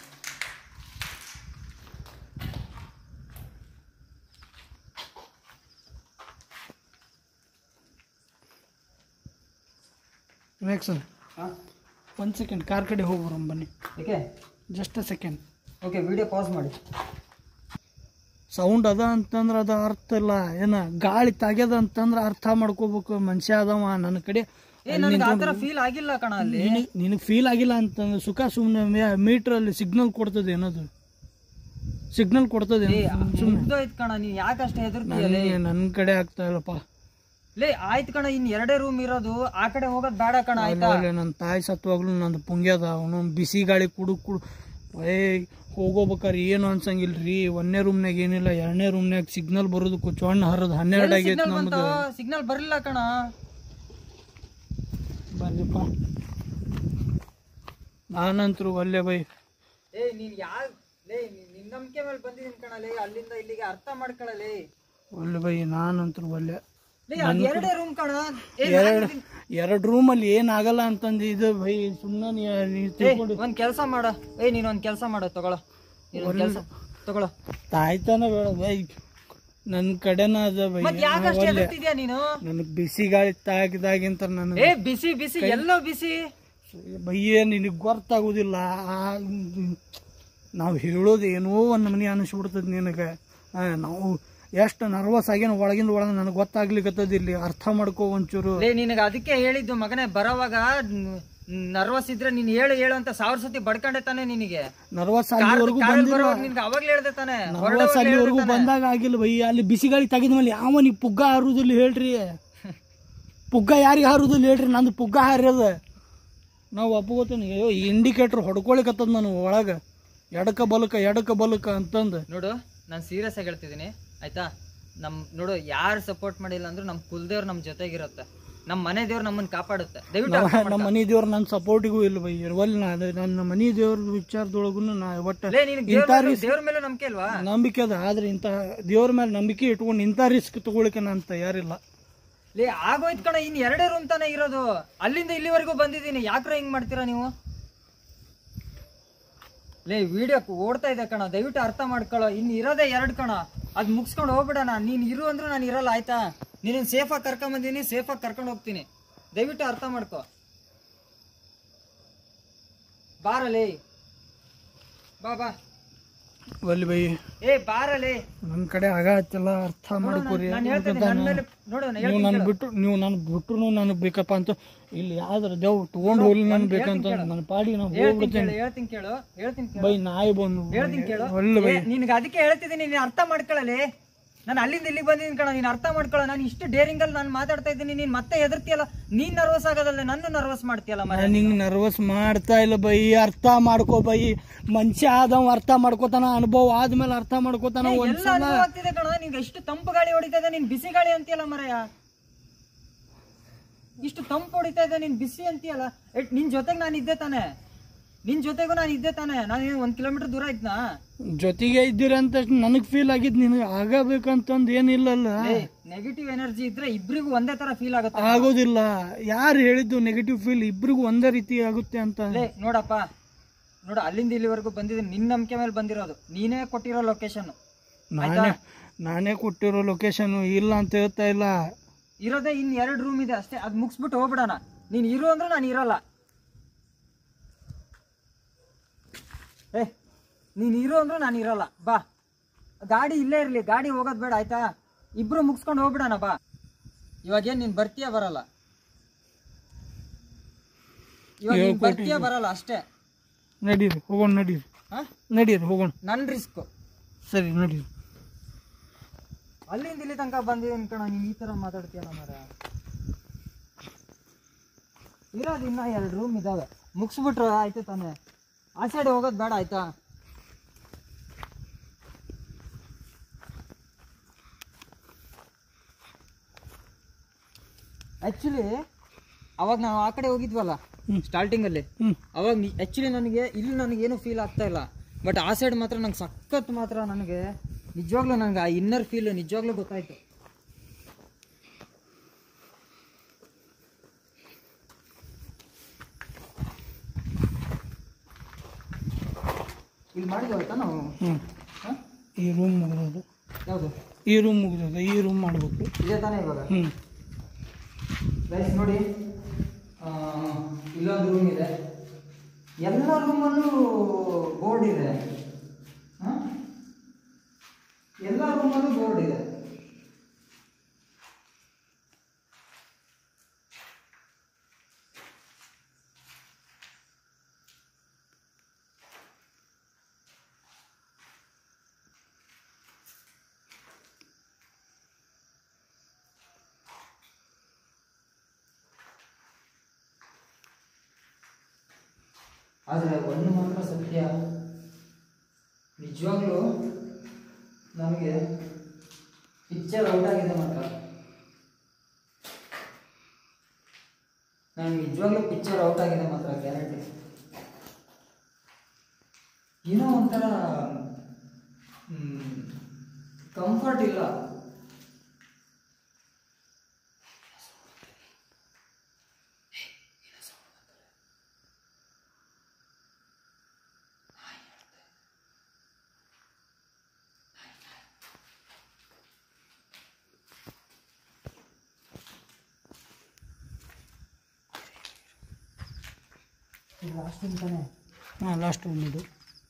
ವಿವೇಕ್ ಸರ್ ಒಂದು ಸೆಕೆಂಡ್ ಕಾರ್ ಕಡೆ ಹೋಗಿ ಬರೋಣ ಬನ್ನಿ okay just uh second okay video pause ಮಾಡಿ ಸೌಂಡ್ ಅದ ಅಂತಂದ್ರೆ ಅದು ಅರ್ಥ ಇಲ್ಲ ಏನ ಗಾಳಿ ತಾಗ್ಯದ ಅಂತಂದ್ರೆ ಅರ್ಥ ಮಾಡ್ಕೋಬೇಕು ಮನುಷ್ಯ ಅದಾವ ನನ್ನ ಕಡೆ ಏ ನನಗೆ ಆ ಥರ ಫೀಲ್ ಆಗಿಲ್ಲ ಕಣ ಅಲ್ಲಿ ನಿನಗೆ ಫೀಲ್ ಆಗಿಲ್ಲ ಅಂತಂದ್ರೆ ಸುಖ ಸುಮ್ಮನೆ ಮೀಟ್ರಲ್ಲಿ ಸಿಗ್ನಲ್ ಕೊಡ್ತದೆ ಏನದು ಸಿಗ್ನಲ್ ಕೊಡ್ತದೆ ಏ ಸುಮ್ಮನೆ ಮುಗ್ದೋಯ್ತು ಕಣ ನೀನ್ ಯಾಕೆ ಅಷ್ಟು ಹೆದರ್ತೀಯಲೇ ನನ್ನ ಕಡೆ ಆಗ್ತಾ ಇಲ್ಲಪ್ಪ ಲೇ ಆಯ್ತು ಕಣ ಇನ್ ಎರಡೇ ರೂಮ್ ಇರೋದು ಆ ಕಡೆ ಹೋಗೋದ್ ಬೇಡ ಕಣ ಆಯ್ತಾ ಆಮೇಲೆ ನನ್ನ ತಾಯಿ ಸತ್ವಾಗ್ಲೂ ನಂದು ಪುಂಗ್ಯದ ಅವನು ಬಿಸಿ ಗಾಳಿ ಕುಡು ಕುಡು ಏ ಹೋಗೋಬೇಕಾರೆ ಏನು ಅನ್ಸಂಗಿಲ್ರಿ ಒಂದನೇ ರೂಮ್ನಾಗ ಏನಿಲ್ಲ ಎರಡನೇ ರೂಮ್ನಾಗ ಸಿಗ್ನಲ್ ಬರೋದು ಚೊಣ್ಣ ಹರಿದು ಹನ್ನೆರಡು ಆಗೈತೆ ಸಿಗ್ನಲ್ ಬಂತ ನಮ್ದು ಸಿಗ್ನಲ್ ಬರಲಿಲ್ಲ ಕಣ ಬರ್ರಿಪ್ಪ ನಾನಂತರೂ ಅಲ್ಲೇ ಬೈ ಏ ನೀನ್ ಯಾ ಲೇ ನೀನ್- ನಿನ್ ನಂಬಿಕೆ ಮೇಲೆ ಬಂದಿದ್ದೀನಿ ಕಣಲೇ ಅಲ್ಲಿಂದ ಇಲ್ಲಿಗೆ ಅರ್ಥ ಮಾಡ್ಕೊಳ್ಳಲೇ ಒಳ್ಳೆ ಬೈ ನಾನಂತರೂ ಒಳ್ಳೆ ಲೇ ಅದ್ ಎರಡೇ ರೂಮ್ ಕಣ ಏ, ಎರಡು ಎರಡು ರೂಮಲ್ಲಿ ಏನಾಗಲ್ಲ ಅಂತಂದು ಇದು ಬೈ ಸುಮ್ಮನೆ ನೀ ಏ, ತಿಳ್ಕೊಂಡು ಒಂದ್ ಕೆಲ್ಸ ಮಾಡ ಏ ನೀನ್ ಒಂದ್ ಕೆಲ್ಸ ಮಾಡು ತಗೊಳ್ಳೋ ನೀನ್ ಒಂದ್ ಕೆಲ್ಸ ತಗೊಳ್ಳೋ ತಾಯ್ತಾನ ಬೇಡ ಬೈ ನನ್ನ ಕಡೆನ ಅದ ಬೈ ಮತ್ ಯಾಕಷ್ಟು ಹೆದರ್ತಿದ್ಯಾ ನೀನು ನನಗೆ ಬಿಸಿ ಗಾಳಿ ತಾಗಿದಾಗಿಂತ ನನಗೆ ಏ ಬಿಸಿ ಬಿಸಿ ಎಲ್ಲೋ ಬಿಸಿ ಬಯ್ಯ ನಿನಗೆ ಗೊತ್ತಾಗೋದಿಲ್ಲ ನಾವು ಹೇಳೋದು ಏನೋ ಒಂದು ಮನೆ ಅನಿಸ್ಬಿಡ್ತದೆ ನಿನಗೆ ಆ, ನಾವು ಎಷ್ಟು ನರ್ವಸ್ ಆಗ್ಯಾನ ಒಳಗಿಂದ ಒಳಗೆ ನನಗೆ ಗೊತ್ತಾಗ್ಲಿಕ್ಕತ್ತದ ಇಲ್ಲಿ ಅರ್ಥ ಮಾಡ್ಕೋ ಒಂಚೂರು ಲೇ ನಿನಗ ಅದಕ್ಕೆ ಹೇಳಿದ್ದು ಮಗನೇ ಬರೋವಾಗ ನರ್ವಸ್ ಇದ್ರೆ ನೀನ್ ಹೇಳು ಹೇಳು ಅಂತ ಸಾವಿರ ಸತಿ ಬಡ್ಕೊಂಡೆ ತಾನೆ ನಿನಗೆ ನರ್ವಸ್ ಅಲ್ಲಿವರೆಗೂ ಕಾರಲ್ಲಿ ಬಂದಿಲ್ಲ ಬರೋವಾಗ ನಿನ್ಗೆ ಅವಾಗ್ಲೇ ಹೇಳ್ದೆ ತಾನೆ ನರ್ವಸ್ ಅಲ್ಲಿವರೆಗೂ ಬಂದಾಗ ಆಗಿಲ್ಲ ಬಯ್ಯ ಅಲ್ಲಿ ಬಿಸಿ ಗಾಳಿ ತೆಗೆದ ಮೇಲೆ ಯಾವನಿಗೆ ಪುಗ್ಗ ಹಾರುದಿಲ್ಲ ಹೇಳ್ರಿ ಪುಗ್ಗ ಯಾರಿಗೆ ಹಾರುದಿಲ್ಲ ಹೇಳ್ರಿ ನಂದು ಪುಗ್ಗ ಹಾರ್ಯದ ನಾವು ಒಪ್ಕೋತೀನಿ ಅಯ್ಯೋ ಇಂಡಿಕೇಟ್ರ್ ಹೊಡ್ಕೊಳಿಕತ್ತದ ನಾನು ಒಳಗೆ ಎಡಕ ಬಲಕ ಎಡಕ ಬಲಕ ಅಂತಂದು ನೋಡು ನಾನು ಸೀರಿಯಸ್ ಆಗಿ ಹೇಳ್ತಿದ್ದೀನಿ ಆಯ್ತಾ ನಮ್ ನೋಡು ಯಾರು ಸಪೋರ್ಟ್ ಮಾಡಿಲ್ಲ ಅಂದ್ರೂ ನಮ್ ಕುಲ್ದೇವ್ರು ನಮ್ ಜೊತೆಗಿರುತ್ತೆ ನಮ್ ಮನೆ ದೇವ್ರು ನಮ್ಮನ್ನ ಕಾಪಾಡುತ್ತೆ ದಯವಿಟ್ಟು ಅರ್ಥ ಮಾಡ್ಕೊ. ನಮ್ಮ ಮನೆ ದೇವ್ರು ನನ್ನ ಸಪೋರ್ಟಿಗೂ ಇಲ್ಲ ಬೈ ಇರುವಲ್ಲಿ ನಾ ಅದು ನನ್ನ ಮನೆ ದೇವ್ರ ವಿಚಾರದೊಳಗೂ ನಾ ಒಟ್ಟ ಲೇ ನಿನಗೆ ಇಂಥ ದೇವ್ರ ರಿಸ್ಕ್ ದೇವ್ರ ಮೇಲೆ ನಂಬಿಕೆ ಅಲ್ವಾ ನಂಬಿಕೆ ಅದ ಆದ್ರೆ ಇಂಥ ದೇವ್ರ ಮೇಲೆ ನಂಬಿಕೆ ಇಟ್ಕೊಂಡು ಇಂಥ ರಿಸ್ಕ್ ತಗೊಳಿಕ್ಕೆ ನಾನು ತಯಾರಿಲ್ಲ ಲೇ ಆಗೋಯ್ತು ಕಣ ಇನ್ ಎರಡೇ ರೂಮ್ ತಾನೇ ಇರೋದು ಅಲ್ಲಿಂದ ಇಲ್ಲಿವರೆಗೂ ಬಂದಿದ್ದೀನಿ ಯಾಕ್ರ ಹಿಂಗ್ ಮಾಡ್ತೀರಾ ನೀವು ಲೇ ವಿಡಿಯೋ ಓಡ್ತಾ ಇದೆ ಕಣ ದಯವಿಟ್ಟು ಅರ್ಥ ಮಾಡ್ಕೊಳ್ಳೋ ಇನ್ ಇರೋದೇ ಎರಡು ಕಣ ಅದ್ ಮುಗಿಸ್ಕೊಂಡು ಹೋಗ್ಬಿಡಣ ನೀನ್ ಇರು ಅಂದ್ರೂ ನಾನು ಇರಲ್ಲ ಆಯ್ತಾ ನೀನು ಸೇಫಾಗಿ ಕರ್ಕೊಂಡ್ ಬಂದೀನಿ ಸೇಫಾಗಿ ಕರ್ಕೊಂಡು ಹೋಗ್ತೀನಿ ದಯವಿಟ್ಟು ಅರ್ಥ ಮಾಡ್ಕೋ ಬಾರಲೇ ಬಾ ಬಾ ಒಲ್ಲಿ ಬೈ ಏ ಬಾರಲೇ ನನ್ನ ಕಡೆ ಆಗತ್ತಿಲ್ಲ ಅರ್ಥ ಮಾಡ್ಕೋರಿ ನಾನು ಹೇಳ್ತೇನೆ ನನ್ನ ಮೇಲೆ ನೋಡು ನಾನು ನೀವು ನನ್ನ ಬಿಟ್ಟು ನೀವು ನಾನು ಬಿಟ್ರು ನನಗೆ ಬೇಕಪ್ಪ ಅಂತ ಇಲ್ಲಿ ಯಾವ್ದಾರ ದೇವ್ ತಗೊಂಡು ಹೋಗ್ಲಿ ನನ್ಗೆ ಬೇಕಂತ ನನ್ನ ಪಾಡಿಗೆ ನಾವು ಹೇಳ್ತೀನಿ ಹೋಗ್ಬಿಡ್ತೇನೆ ಕೇಳು ಹೇಳ್ತೀನಿ ಕೇಳು ಹೇಳ್ತೀನಿ ಕೇಳು ಬೈ ನಾಯಿ ಬಂದು ಹೇಳ್ತೀನಿ ಕೇಳು ಒಳ್ಳೆ ಬೈ ಏ, ನಿನ್ಗೆ ಅದಕ್ಕೆ ಹೇಳ್ತಿದ್ದೀನಿ ನೀನು ಅರ್ಥ ಮಾಡ್ಕೊಳ್ಳಲಿ ನಾನು ಅಲ್ಲಿಂದ ಇಲ್ಲಿಗೆ ಬಂದಿದ್ದೀನಿ ಕಣ ನೀನು ಅರ್ಥ ಮಾಡ್ಕೊಳ್ಳೋ ನಾನು ಇಷ್ಟು ಡೇರಿಂಗ್ ಅಲ್ಲಿ ನಾನು ಮಾತಾಡ್ತಾ ಇದ್ದೀನಿ ನೀನು ಮತ್ತೆ ಹೆದರ್ತಿಯಲ್ಲ ನೀನ್ ನರ್ವಸ್ ಆಗೋದಲ್ಲ ನನ್ನ ನರ್ವಸ್ ಮಾಡ್ತೀಯಲ್ಲ ಮರ ನಾನು ಹಿಂಗೆ ನರ್ವಸ್ ಮಾಡ್ತಾ ಇಲ್ಲ ಬೈ ಅರ್ಥ ಮಾಡ್ಕೋ ಬೈ ಮನುಷ್ಯ ಆದವ ಅರ್ಥ ಮಾಡ್ಕೋತಾನ ಅನುಭವ ಆದ್ಮೇಲೆ ಅರ್ಥ ಮಾಡ್ಕೋತಾನ ಎಲ್ಲ ಒಂದ್ಸಲ ಅನುಭವ ಆಗ್ತಿದೆ ಕಣ ನಿನ್ಗೆ ಎಷ್ಟು ತಂಪು ಗಾಳಿ ಹೊಡಿತಾ ಇದೆ ನೀನ್ ಬಿಸಿ ಗಾಳಿ ಅಂತೀಯಲ್ಲ ಮರಯ ಇಷ್ಟು ತಂಪು ಹೊಡಿತಾ ಇದೆ ನೀನ್ ಬಿಸಿ ಅಂತೀಯಲ್ಲ ಎಟ್ ನಿನ್ ಜೊತೆಗೆ ನಾನು ಇದ್ದೆ ತಾನೆ ನಿನ್ ಜೊತೆಗೂ ನಾನು ಇದ್ದೆ ತಾನೆ ನಾನು ಏನು ಒಂದ್ ಕಿಲೋಮೀಟರ್ ದೂರ ಇದ್ನಾ ಜೊತೆಗೆ ಇದ್ದೀರ ಅಂತ ನನಗೆ ಫೀಲ್ ಆಗಿದ್ ನಿನಗೆ ಆಗಬೇಕಂತಂದು ಏನಿಲ್ಲಲ್ಲ ನೆಗೆಟಿವ್ ಎನರ್ಜಿ ಇದ್ರೆ ಇಬ್ರಿಗೂ ಒಂದೇ ತರ ಫೀಲ್ ಆಗುತ್ತೆ ಆಗೋದಿಲ್ಲ ಯಾರು ಹೇಳಿದ್ದು ನೆಗೆಟಿವ್ ಫೀಲ್ ಇಬ್ರಿಗೂ ಒಂದೇ ರೀತಿ ಆಗುತ್ತೆ ಅಂತ ಲೇ ನೋಡಪ್ಪ ನೋಡು ಅಲ್ಲಿಂದ ಇಲ್ಲಿವರೆಗೂ ಬಂದಿದ್ದೀನಿ ನಿನ್ನ ನಂಬಿಕೆ ಮೇಲೆ ಬಂದಿರೋದು ನೀನೇ ಕೊಟ್ಟಿರೋ ಲೊಕೇಶನ್ ನಾನೇ ನಾನೇ ಕೊಟ್ಟಿರೋ ಲೊಕೇಶನ್ ಇಲ್ಲ ಅಂತ ಹೇಳ್ತಾ ಇಲ್ಲ ಇರೋದೇ ಇನ್ ಎರಡು ರೂಮ್ ಇದೆ ಅಷ್ಟೇ ಅದು ಮುಗಿಸ್ಬಿಟ್ಟು ಹೋಗ್ಬಿಡೋಣ ನೀನು ಇರು ಅಂದ್ರೆ ನಾನು ಇರಲ್ಲ ಏ ನೀನು ಇರು ಅಂದ್ರೆ ನಾನು ಇರಲ್ಲ ಬಾ ಗಾಡಿ ಇಲ್ಲೇ ಇರಲಿ ಗಾಡಿ ಹೋಗೋದು ಬೇಡ ಆಯ್ತಾ ಇಬ್ರು ಮುಗಿಸ್ಕೊಂಡು ಹೋಗ್ಬಿಡೋಣ ಬಾ ಇವಾಗ ಏನ್ ನೀನ್ ಬರ್ತೀಯ ಬರಲ್ಲ ಇವಾಗ ನೀನ್ ಹೇಳ್ಕೊಟ್ಟಿದ್ದು. ಬರ್ತೀಯ ಬರಲ್ಲ ಅಷ್ಟೇ ನಡೀರಿ ಹೋಗೋಣ ನಡೀರಿ ಹಾ ನಡೀರಿ ಹೋಗೋಣ ನನ್ ರಿಸ್ಕ್ ಸರಿ ನಡೀರಿ ಅಲ್ಲಿಂದ ಇಲ್ಲಿ ತನಕ ಬಂದಿದ್ದೀನಿ ಕಣ ನೀನ್ ಈ ತರ ಮಾತಾಡ್ತೀಯಲ್ಲ ಮರ ಇರೋದು ಇನ್ನ ಎರಡು ರೂಮ್ ಇದಾವೆ ಮುಗಿಸ್ಬಿಟ್ರೆ ಆಯ್ತು ತಾನೆ ಆ ಸೈಡ್ ಹೋಗೋದು ಬೇಡ ಆಯ್ತಾ ಆ್ಯಕ್ಚುಲಿ ಅವಾಗ ನಾವು ಆ ಕಡೆ ಹೋಗಿದ್ವಲ್ಲ ಹ್ಮ್. ಸ್ಟಾರ್ಟಿಂಗಲ್ಲಿ ಹ್ಞೂ ಅವಾಗ ಆ್ಯಕ್ಚುಲಿ ನನಗೆ ಇಲ್ಲಿ ನನಗೇನು ಫೀಲ್ ಆಗ್ತಾ ಇಲ್ಲ ಬಟ್ ಆ ಸೈಡ್ ಮಾತ್ರ ನಂಗೆ ಸಖತ್ ಮಾತ್ರ ನನಗೆ ನಿಜವಾಗ್ಲೂ ನನಗೆ ಆ ಇನ್ನರ್ ಫೀಲ್ ನಿಜವಾಗ್ಲೂ ಗೊತ್ತಾಯ್ತು ಇಲ್ಲಿ ಮಾಡಿದ್ವಿ ಆಯ್ತಾ ನಾವು ಹ್ಞೂ ಹಾಂ ಈ ರೂಮ್ ಮುಗಿದೋದು ಯಾವುದು ಈ ರೂಮ್ ಮುಗಿದೋದು ಈ ರೂಮ್ ಮಾಡಬೇಕು ಇದೇ ತಾನೇ ಇವಾಗ ಹ್ಞೂ ಗೈಸ್ ನೋಡಿ ಆ, ಇಲ್ಲೊಂದು ರೂಮ್ ಇದೆ ಎಲ್ಲ ರೂಮಲ್ಲೂ ಬೋರ್ಡ್ ಇದೆ ಹ? ಎಲ್ಲ ರೂಮಲ್ಲೂ ಬೋರ್ಡ್ ಇದೆ ಆದರೆ ಒಂದು ಮಾತ್ರ ಸತ್ಯ ನಿಜವಾಗ್ಲೂ ನಮಗೆ ಪಿಕ್ಚರ್ ಔಟ್ ಆಗಿದೆ ಮಾತ್ರ ನನಗೆ ನಿಜವಾಗ್ಲೂ ಪಿಕ್ಚರ್ ಔಟ್ ಆಗಿದೆ ಮಾತ್ರ ಗ್ಯಾರಂಟಿ ಏನೋ ಒಂಥರ ಕಂಫರ್ಟ್ ಇಲ್ಲ ಲಾಸ್ಟ್ ಅಂತಾನೆ ಹಾಂ ಲಾಸ್ಟ್ ರೂಮ್ ಇದು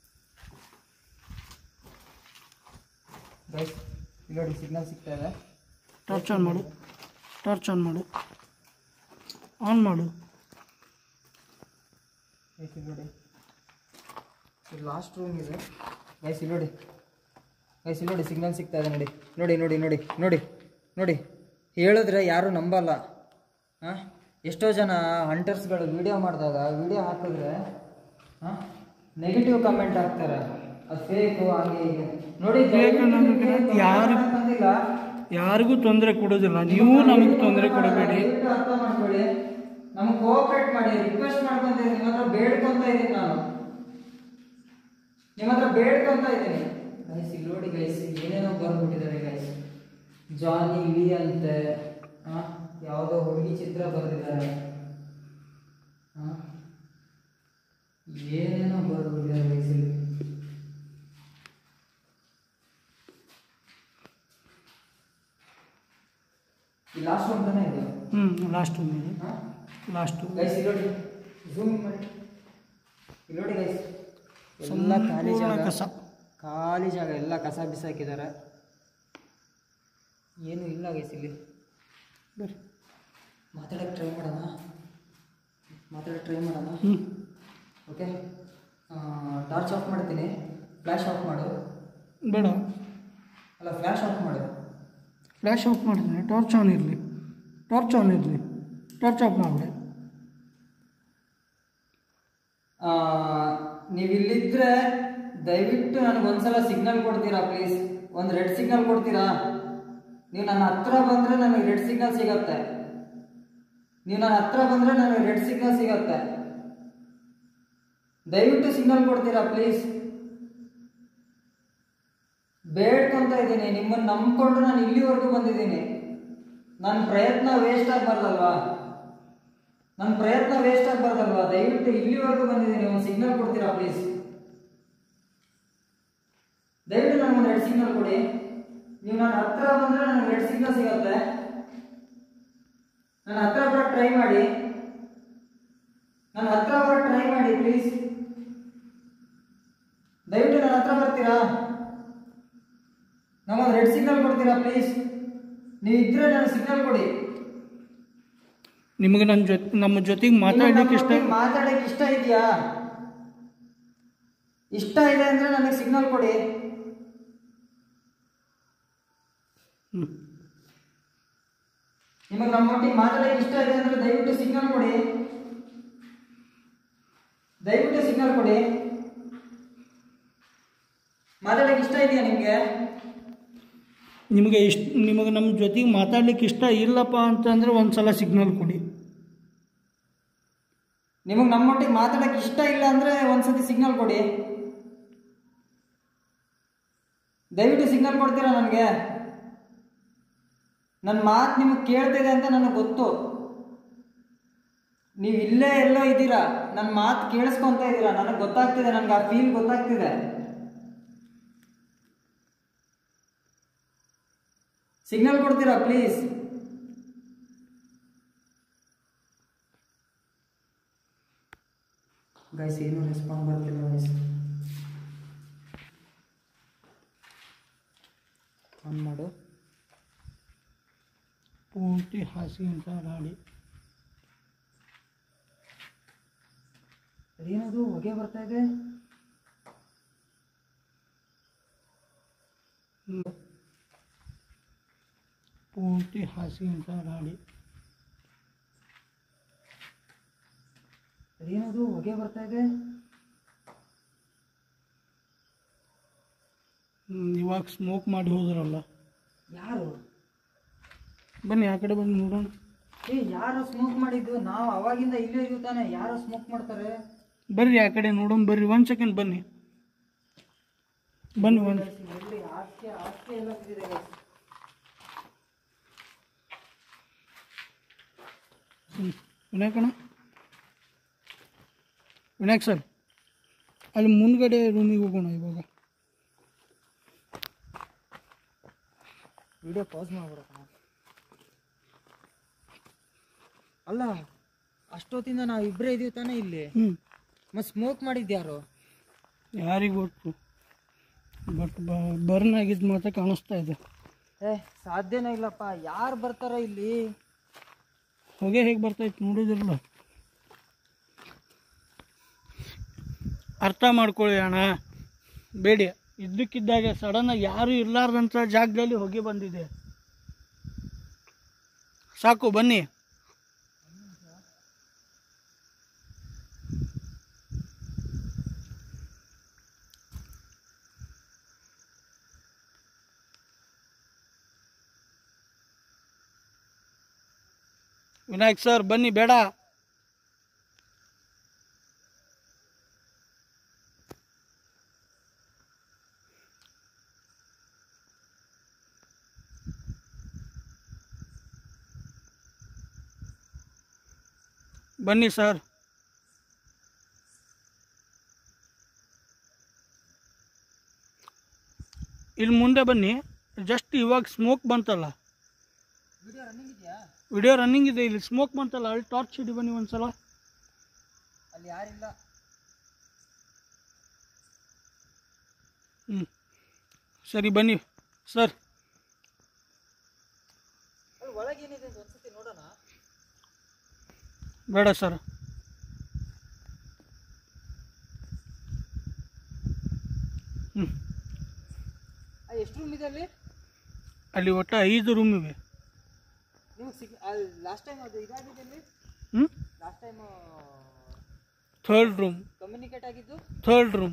ಗೈಸ್ ಇಲ್ಲಿ ನೋಡಿ ಸಿಗ್ನಲ್ ಸಿಗ್ತಾ ಇದೆ ಟಾರ್ಚ್ ಆನ್ ಮಾಡು ಟಾರ್ಚ್ ಆನ್ ಮಾಡು ಆನ್ ಮಾಡು ಗೈಸ್ ಇಲ್ಲಿ ನೋಡಿ ಇಲ್ಲಿ ಲಾಸ್ಟ್ ರೂಮ್ ಇದೆ ಗೈಸ್ ಇಲ್ಲಿ ನೋಡಿ ಗೈಸ್ ಇಲ್ಲಿ ನೋಡಿ ಸಿಗ್ನಲ್ ಸಿಗ್ತಾ ಇದೆ ನೋಡಿ ನೋಡಿ ನೋಡಿ ನೋಡಿ ನೋಡಿ ನೋಡಿ ಹೇಳಿದ್ರೆ ಯಾರೂ ನಂಬಲ್ಲ ಹಾಂ ಎಷ್ಟೋ ಜನ ಹಂಟರ್ಸ್ಗಳು ವಿಡಿಯೋ ಮಾಡಿದಾಗ ವಿಡಿಯೋ ಹಾಕಿದ್ರೆ ಹಾಂ ನೆಗೆಟಿವ್ ಕಮೆಂಟ್ ಹಾಕ್ತಾರೆ ಅದು ಫೇಕು ಹಾಗೆ ಹೀಗೆ ನೋಡಿ Fake ಅನ್ನೋದಕ್ಕೆ ಯಾರು- ಬಂದಿಲ್ಲ ಯಾರಿಗೂ ತೊಂದರೆ ಕೊಡೋದಿಲ್ಲ ನೀವು ನಮಗೆ ತೊಂದರೆ ಕೊಡಬೇಡಿ ದಯವಿಟ್ಟು ಅರ್ಥ ಮಾಡ್ಕೊಳ್ಳಿ ನಮ್ಗೆ ಕೋಆಪರೇಟ್ ಮಾಡಿ ರಿಕ್ವೆಸ್ಟ್ ಮಾಡ್ಕೊಂತೀನಿ ನಿಮ್ಮ ಹತ್ರ ಬೇಡ್ಕೊಂತ ಇದ್ದೀನಿ ನಾನು ನಿಮ್ಮ ಹತ್ರ ಬೇಡ್ಕೊಂತ ಇದ್ದೀನಿ ಗೈಸ್ ಇಲ್ಲಿ ನೋಡಿ ಗೈಸ್ ಏನೇನೋ ಬರ್ಬಿಟ್ಟಿದ್ದಾರೆ ಗೈಸ್ ಜಾನಿ ವಿ ಅಂತೆ ಆ, ಯಾವುದೋ ಹುಡುಗಿ ಚಿತ್ರ ಬರೆದಿದ್ದಾರೆ ಆ, ಏನೇನೋ ಬರ್ಬಿಟ್ಟಿದ್ದಾರೆ ಗೈಸ್ ಇಲ್ಲಿ ಈ ಲಾಸ್ಟ್ ಒನ್ ತಾನೇ ಇದು ಹ್ಞೂ ಲಾಸ್ಟ್ ರೂಮ್ ಇದು ಹಾಂ ಲಾಸ್ಟು ಗೈಸ್ ಇಲ್ಲಿ ನೋಡಿ ಝೂಮ್ ಮಾಡಿ ಇಲ್ಲಿ ನೋಡಿ ಗೈಸ್ ಎಲ್ಲ ಖಾಲಿ ಸಂಪೂರ್ಣ ಜಾಗ ಕಸ ಖಾಲಿ ಜಾಗ ಎಲ್ಲ ಕಸ ಬಿಸಾಕಿದ್ದಾರೆ ಏನು ಇಲ್ಲ ಗೈಸ್ ಇಲ್ಲಿ ಬರ್ರಿ ಮಾತಾಡಕ್ಕೆ ಟ್ರೈ ಮಾಡೋಣ ಮಾತಾಡಕ್ಕೆ ಟ್ರೈ ಮಾಡೋಣ ಹ್ಞೂ ಓಕೆ ಟಾರ್ಚ್ ಆಫ್ ಮಾಡ್ತೀನಿ ಫ್ಲ್ಯಾಶ್ ಆಫ್ ಮಾಡು ಬೇಡ ಅಲ್ಲ ಫ್ಲ್ಯಾಶ್ ಆಫ್ ಮಾಡು ಫ್ಲ್ಯಾಶ್ ಆಫ್ ಮಾಡಿದ್ದೀನಿ ಟಾರ್ಚ್ ಆನ್ ಇರಲಿ ಟಾರ್ಚ್ ಆನ್ ಇರಲಿ ಟಾರ್ಚ್ ಆಫ್ ಮಾಡಿಬಿಡಿ ನೀವು ಇಲ್ಲಿದ್ದರೆ ದಯವಿಟ್ಟು ನನಗೆ ಒಂದ್ಸಲ ಸಿಗ್ನಲ್ ಕೊಡ್ತೀರಾ ಪ್ಲೀಸ್ ಒಂದು ರೆಡ್ ಸಿಗ್ನಲ್ ಕೊಡ್ತೀರಾ ನೀವು ನನ್ನ ಹತ್ರ ಬಂದರೆ ನನಗೆ ರೆಡ್ ಸಿಗ್ನಲ್ ಸಿಗತ್ತೆ ನೀವು ನನ್ನ ಹತ್ರ ಬಂದರೆ ನನಗೆ ರೆಡ್ ಸಿಗ್ನಲ್ ಸಿಗತ್ತೆ ದಯವಿಟ್ಟು ಸಿಗ್ನಲ್ ಕೊಡ್ತೀರಾ ಪ್ಲೀಸ್ ಬೇಡ್ಕೊಂತ ಇದ್ದೀನಿ ನಿಮ್ಮನ್ನು ನಂಬ್ಕೊಂಡು ನಾನು ಇಲ್ಲಿವರೆಗೂ ಬಂದಿದ್ದೀನಿ ನನ್ನ ಪ್ರಯತ್ನ ವೇಸ್ಟ್ ಆಗಬಾರ್ದಲ್ವಾ ನನ್ನ ಪ್ರಯತ್ನ ವೇಸ್ಟ್ ಆಗಬಾರ್ದಲ್ವಾ ದಯವಿಟ್ಟು ಇಲ್ಲಿವರೆಗೂ ಬಂದಿದ್ದೀನಿ ಒಂದು ಸಿಗ್ನಲ್ ಕೊಡ್ತೀರಾ ಪ್ಲೀಸ್ ದಯವಿಟ್ಟು ನನಗೆ ರೆಡ್ ಸಿಗ್ನಲ್ ಕೊಡಿ ನೀವು ನನ್ನ ಹತ್ರ ಬಂದರೆ ನನಗೆ ರೆಡ್ ಸಿಗ್ನಲ್ ಸಿಗತ್ತೆ ನನ್ನ ಹತ್ರ ಬರೋಕ್ಕೆ ಟ್ರೈ ಮಾಡಿ ನನ್ನ ಹತ್ರ ಬರೋಕ್ಕೆ ಟ್ರೈ ಮಾಡಿ ಪ್ಲೀಸ್ ದಯವಿಟ್ಟು ನನ್ನ ಹತ್ರ ಬರ್ತೀರಾ ನಮಗೊಂದು ರೆಡ್ ಸಿಗ್ನಲ್ ಕೊಡ್ತೀರಾ ಪ್ಲೀಸ್ ನೀವು ಇದ್ರೆ ನನಗೆ ಸಿಗ್ನಲ್ ಕೊಡಿ ನಿಮಗೆ ನನ್ನ ಜೊತೆ ನಮ್ಮ ಜೊತೆಗೆ ಮಾತಾಡ್ಲಿಕ್ಕೆ ಇಷ್ಟ ಮಾತಾಡಕ್ಕೆ ಇಷ್ಟ ಇದೆಯಾ ಇಷ್ಟ ಇದೆ ಅಂದ್ರೆ ನನಗೆ ಸಿಗ್ನಲ್ ಕೊಡಿ ಹ್ಮ್. ನಿಮಗೆ ನಮ್ಮೊಟ್ಟಿಗೆ ಮಾತಾಡಕ್ಕೆ ಇಷ್ಟ ಇದೆ ಅಂದ್ರೆ ದಯವಿಟ್ಟು ಸಿಗ್ನಲ್ ಕೊಡಿ ದಯವಿಟ್ಟು ಸಿಗ್ನಲ್ ಕೊಡಿ ಮಾತಾಡಕ್ಕೆ ಇಷ್ಟ ಇದೆಯಾ ನಿಮಗೆ ನಿಮಗೆ ಇಷ್ಟ ನಿಮಗೆ ನಮ್ಮ ಜೊತೆಗೆ ಮಾತಾಡ್ಲಿಕ್ಕೆ ಇಷ್ಟ ಇಲ್ಲಪ್ಪ ಅಂತಂದ್ರೆ ಒಂದು ಸಲ ಸಿಗ್ನಲ್ ಕೊಡಿ ನಿಮಗೆ ನಮ್ಮೊಟ್ಟಿಗೆ ಮಾತಾಡಕ್ಕೆ ಇಷ್ಟ ಇಲ್ಲ ಅಂದ್ರೆ ಒಂದ್ಸತಿ ಸಿಗ್ನಲ್ ಕೊಡಿ ದಯವಿಟ್ಟು ಸಿಗ್ನಲ್ ಕೊಡ್ತೀರಾ ನನಗೆ ನನ್ನ ಮಾತು ನಿಮಗೆ ಕೇಳ್ತಿದೆ ಅಂತ ನನಗೆ ಗೊತ್ತು ನೀವು ಇಲ್ಲೇ ಎಲ್ಲೋ ಇದ್ದೀರಾ ನನ್ನ ಮಾತು ಕೇಳಿಸ್ಕೊಂತ ಇದ್ದೀರಾ ನನಗೆ ಗೊತ್ತಾಗ್ತಿದೆ ನನಗೆ ಆ ಫೀಲ್ ಗೊತ್ತಾಗ್ತಿದೆ ಸಿಗ್ನಲ್ ಕೊಡ್ತೀರಾ ಪ್ಲೀಸ್ ಗೈಸ್ ಏನು ರೆಸ್ಪಾಂಡ್ ಬರ್ತಿಲ್ಲ ಗೈಸ್ ಆನ್ ಮಾಡು ಪೂರ್ತಿ ಹಾಸಿಗೆ ಅಂತ ಗಾಡಿ ಅದೇನದು ಹೊಗೆ ಬರ್ತಾ ಇದೆ ಪೂರ್ತಿ ಹಾಸಿಗೆ ಅಂತ ಗಾಡಿ ಅದೇನದು ಹೊಗೆ ಬರ್ತಾ ಇದೆ ಹ್ಮ್, ಇವಾಗ ಸ್ಮೋಕ್ ಮಾಡಿ ಹೋದ್ರಲ್ಲ ಯಾರು ಬನ್ನಿ ಆ ಕಡೆ ಬಂದು ನೋಡೋಣ ಏ ಯಾರು ಸ್ಮೋಕ್ ಮಾಡಿದ್ದು ನಾವು ಅವಾಗಿಂದ ಇಲ್ಲೇ ಇದೀವಿ ತಾನೆ ಯಾರು ಸ್ಮೋಕ್ ಮಾಡ್ತಾರೆ ಬರ್ರಿ ಆ ಕಡೆ ನೋಡೋಣ ಬರ್ರಿ ಒಂದು ಸೆಕೆಂಡ್ ಬನ್ನಿ ಬನ್ನಿ ಒಂದು ಎಲ್ಲಿ ಹಾಸಿಗೆ ಹಾಸಿಗೆ ಎಲ್ಲ ಬಿದ್ದಿದೆ guys. ವಿನಾಯಕಣ್ಣ ವಿನಾಯಕ್ ಸರ್ ಅಲ್ಲಿ ಮುಂದ್ಗಡೆ ರೂಮಿಗೆ ಹೋಗೋಣ ಇವಾಗ ವಿಡಿಯೋ ಪಾಸ್ ಮಾಡ್ಬಿಡಕ್ಕ ಅಲ್ಲ ಅಷ್ಟೊತ್ತಿಂದ ನಾವು ಇಬ್ಬರೇ ಇದೀವಿ ತಾನೇ ಇಲ್ಲಿ ಹ್ಞೂ ಮತ್ತೆ ಸ್ಮೋಕ್ ಮಾಡಿದ್ಯಾರು ಯಾರಿಗೆ ಗೊತ್ತು ಬಟ್ ಬರ್ನ್ ಆಗಿದ್ದು ಮಾತ್ರ ಕಾಣಿಸ್ತಾ ಇದೆ ಏ ಸಾಧ್ಯನೇ ಇಲ್ಲಪ್ಪ ಯಾರು ಬರ್ತಾರ ಇಲ್ಲಿ ಹೊಗೆ ಹೇಗೆ ಬರ್ತೈತೆ ನೋಡಿದಿರಲ್ಲ ಅರ್ಥ ಮಾಡ್ಕೊಳ್ಳಿ ಅಣ್ಣ ಬೇಡಿ ಇದ್ದಕ್ಕಿದ್ದಾಗೆ ಸಡನ್ನಾಗಿ ಯಾರು ಇರ್ಲಾರ್ದಂಥ ಜಾಗದಲ್ಲಿ ಹೊಗೆ ಬಂದಿದೆ ಸಾಕು ಬನ್ನಿ ವಿನಾಯಕ್ ಸರ್ ಬನ್ನಿ ಬೇಡ ಬನ್ನಿ ಸರ್ ಇಲ್ಲಿ ಮುಂದೆ ಬನ್ನಿ ಜಸ್ಟ್ ಇವಾಗ ಸ್ಮೋಕ್ ಬಂತಲ್ಲ ವಿಡಿಯೋ ರನ್ನಿಂಗ್ ಇದೆಯಾ ವಿಡಿಯೋ ರನ್ನಿಂಗ್ ಇದೆ ಇಲ್ಲಿ ಸ್ಮೋಕ್ ಬಂತಲ್ಲ ಅಲ್ಲಿ ಟಾರ್ಚ್ ಹಿಡಿ ಬನ್ನಿ ಒಂದ್ಸಲ ಅಲ್ಲಿ ಯಾರಿಲ್ಲ ಹ್ಞೂ ಸರಿ ಬನ್ನಿ ಸರ್ ಅಲ್ಲಿ ಒಳಗೇನಿದೆ ಅಂತ ಒಂದ್ಸತಿ ನೋಡೋಣ ಬೇಡ ಸರ್ ಹ್ಞೂ ಆ, ಎಷ್ಟು ರೂಮ್ ಇದೆ ಅಲ್ಲಿ ಅಲ್ಲಿ ಒಟ್ಟು ಐದು ರೂಮ್ ಇವೆ ನಿಮ್ಗೆ ಸಿಗ್ ಲಾಸ್ಟ್ ಟೈಮ್ ಅದು ಇದಾಗಿದೆ ಅಲ್ಲಿ ಹ್ಞೂ last time third room communicate ಆಗಿದ್ದು ಥರ್ಡ್ ರೂಮ್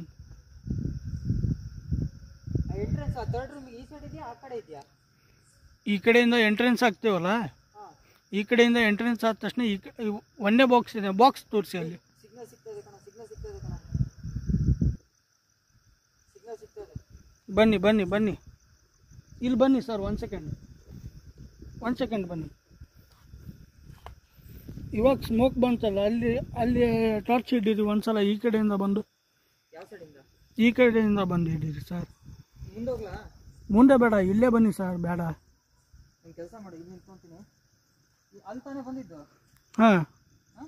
ಎಂಟ್ರೆನ್ಸ್ ಆ ಥರ್ಡ್ ರೂಮಿಗೆ ಈ ಸೈಡ್ ಇದೆಯಾ ಆ ಕಡೆ ಇದೆಯಾ ಈ ಕಡೆಯಿಂದ ಎಂಟ್ರೆನ್ಸ್ ಆಗ್ತೇವಲ್ಲ ಹಾಂ ಈ ಕಡೆಯಿಂದ ಎಂಟ್ರೆನ್ಸ್ ಆದ ತಕ್ಷಣ ಈ ಕ- ಇವ್ ಒಂದೇ ಬಾಕ್ಸ್ ಇದೆ ಬಾಕ್ಸ್ ತೋರಿಸಿ ಅಲ್ಲಿ ಸಿಗ್ನಲ್ ಸಿಗ್ತದೆ ಕಣ ಸಿಗ್ನಲ್ ಸಿಗ್ತದೆ ಕಣ ಸಿಗ್ನಲ್ ಸಿಗ್ತದೆ ಬನ್ನಿ ಬನ್ನಿ ಬನ್ನಿ ಇಲ್ಲಿ ಬನ್ನಿ ಸರ್ ಒಂದು ಸೆಕೆಂಡ್ ಒಂದು ಸೆಕೆಂಡ್ ಬನ್ನಿ ಇವಾಗ ಸ್ಮೋಕ್ ಬಂತಲ್ಲ ಅಲ್ಲಿ ಅಲ್ಲಿ ಟಾರ್ಚ್ ಹಿಡೀರಿ ಒಂದ್ಸಲ ಈ ಕಡೆಯಿಂದ ಬಂದು ಯಾವ ಸೈಡಿಂದ ಈ ಕಡೆಯಿಂದ ಬಂದು ಹಿಡೀರಿ ಸರ್ ಮುಂದೆ ಹೋಗ್ಲಾ ಮುಂದೆ ಬೇಡ ಇಲ್ಲೇ ಬನ್ನಿ ಸರ್ ಬೇಡ ಒಂದು ಕೆಲಸ ಮಾಡಿ ಇಲ್ಲಿ ನಿಂತ್ಕೊಂತೀನಿ ಈ- ಅಲ್ಲಿ ತಾನೇ ಬಂದಿದ್ದು ಹಾಂ ಹಾಂ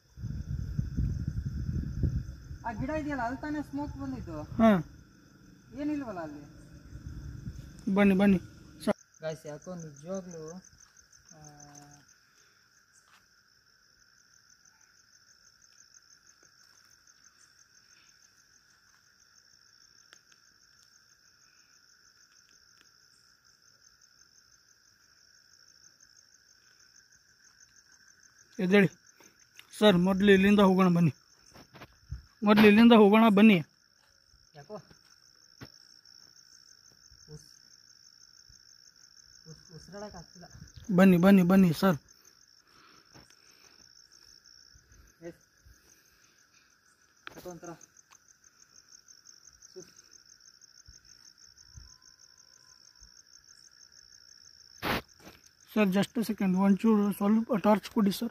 ಆ ಗಿಡ ಇದೆಯಲ್ಲ ಅಲ್ಲಿ ತಾನೇ ಸ್ಮೋಕ್ ಬಂದಿದ್ದು ಹಾಂ ಏನಿಲ್ವಲ್ಲ ಅಲ್ಲಿ ಬನ್ನಿ ಬನ್ನಿ ಸರ್ ಗಾಯ್ಸ್ ಯಾಕೋ ನಿಜವಾಗ್ಲೂ ಎದ್ದೇಳಿ ಸರ್ ಮೊದಲು ಇಲ್ಲಿಂದ ಹೋಗೋಣ ಬನ್ನಿ ಮೊದಲು ಇಲ್ಲಿಂದ ಹೋಗೋಣ ಬನ್ನಿ ಯಾಕೋ ಉಸಿರಾಡಕ್ಕೆ ಆಗ್ತಿಲ್ಲ ಬನ್ನಿ ಬನ್ನಿ ಬನ್ನಿ ಸರ್ ಎಸ್ ಯಾಕೋ ಒಂಥರ ಸುಸ್- ಸರ್ ಜಸ್ಟ್ ಸೆಕೆಂಡ್ ಒಂಚೂರು ಸ್ವಲ್ಪ ಟಾರ್ಚ್ ಕೊಡಿ ಸರ್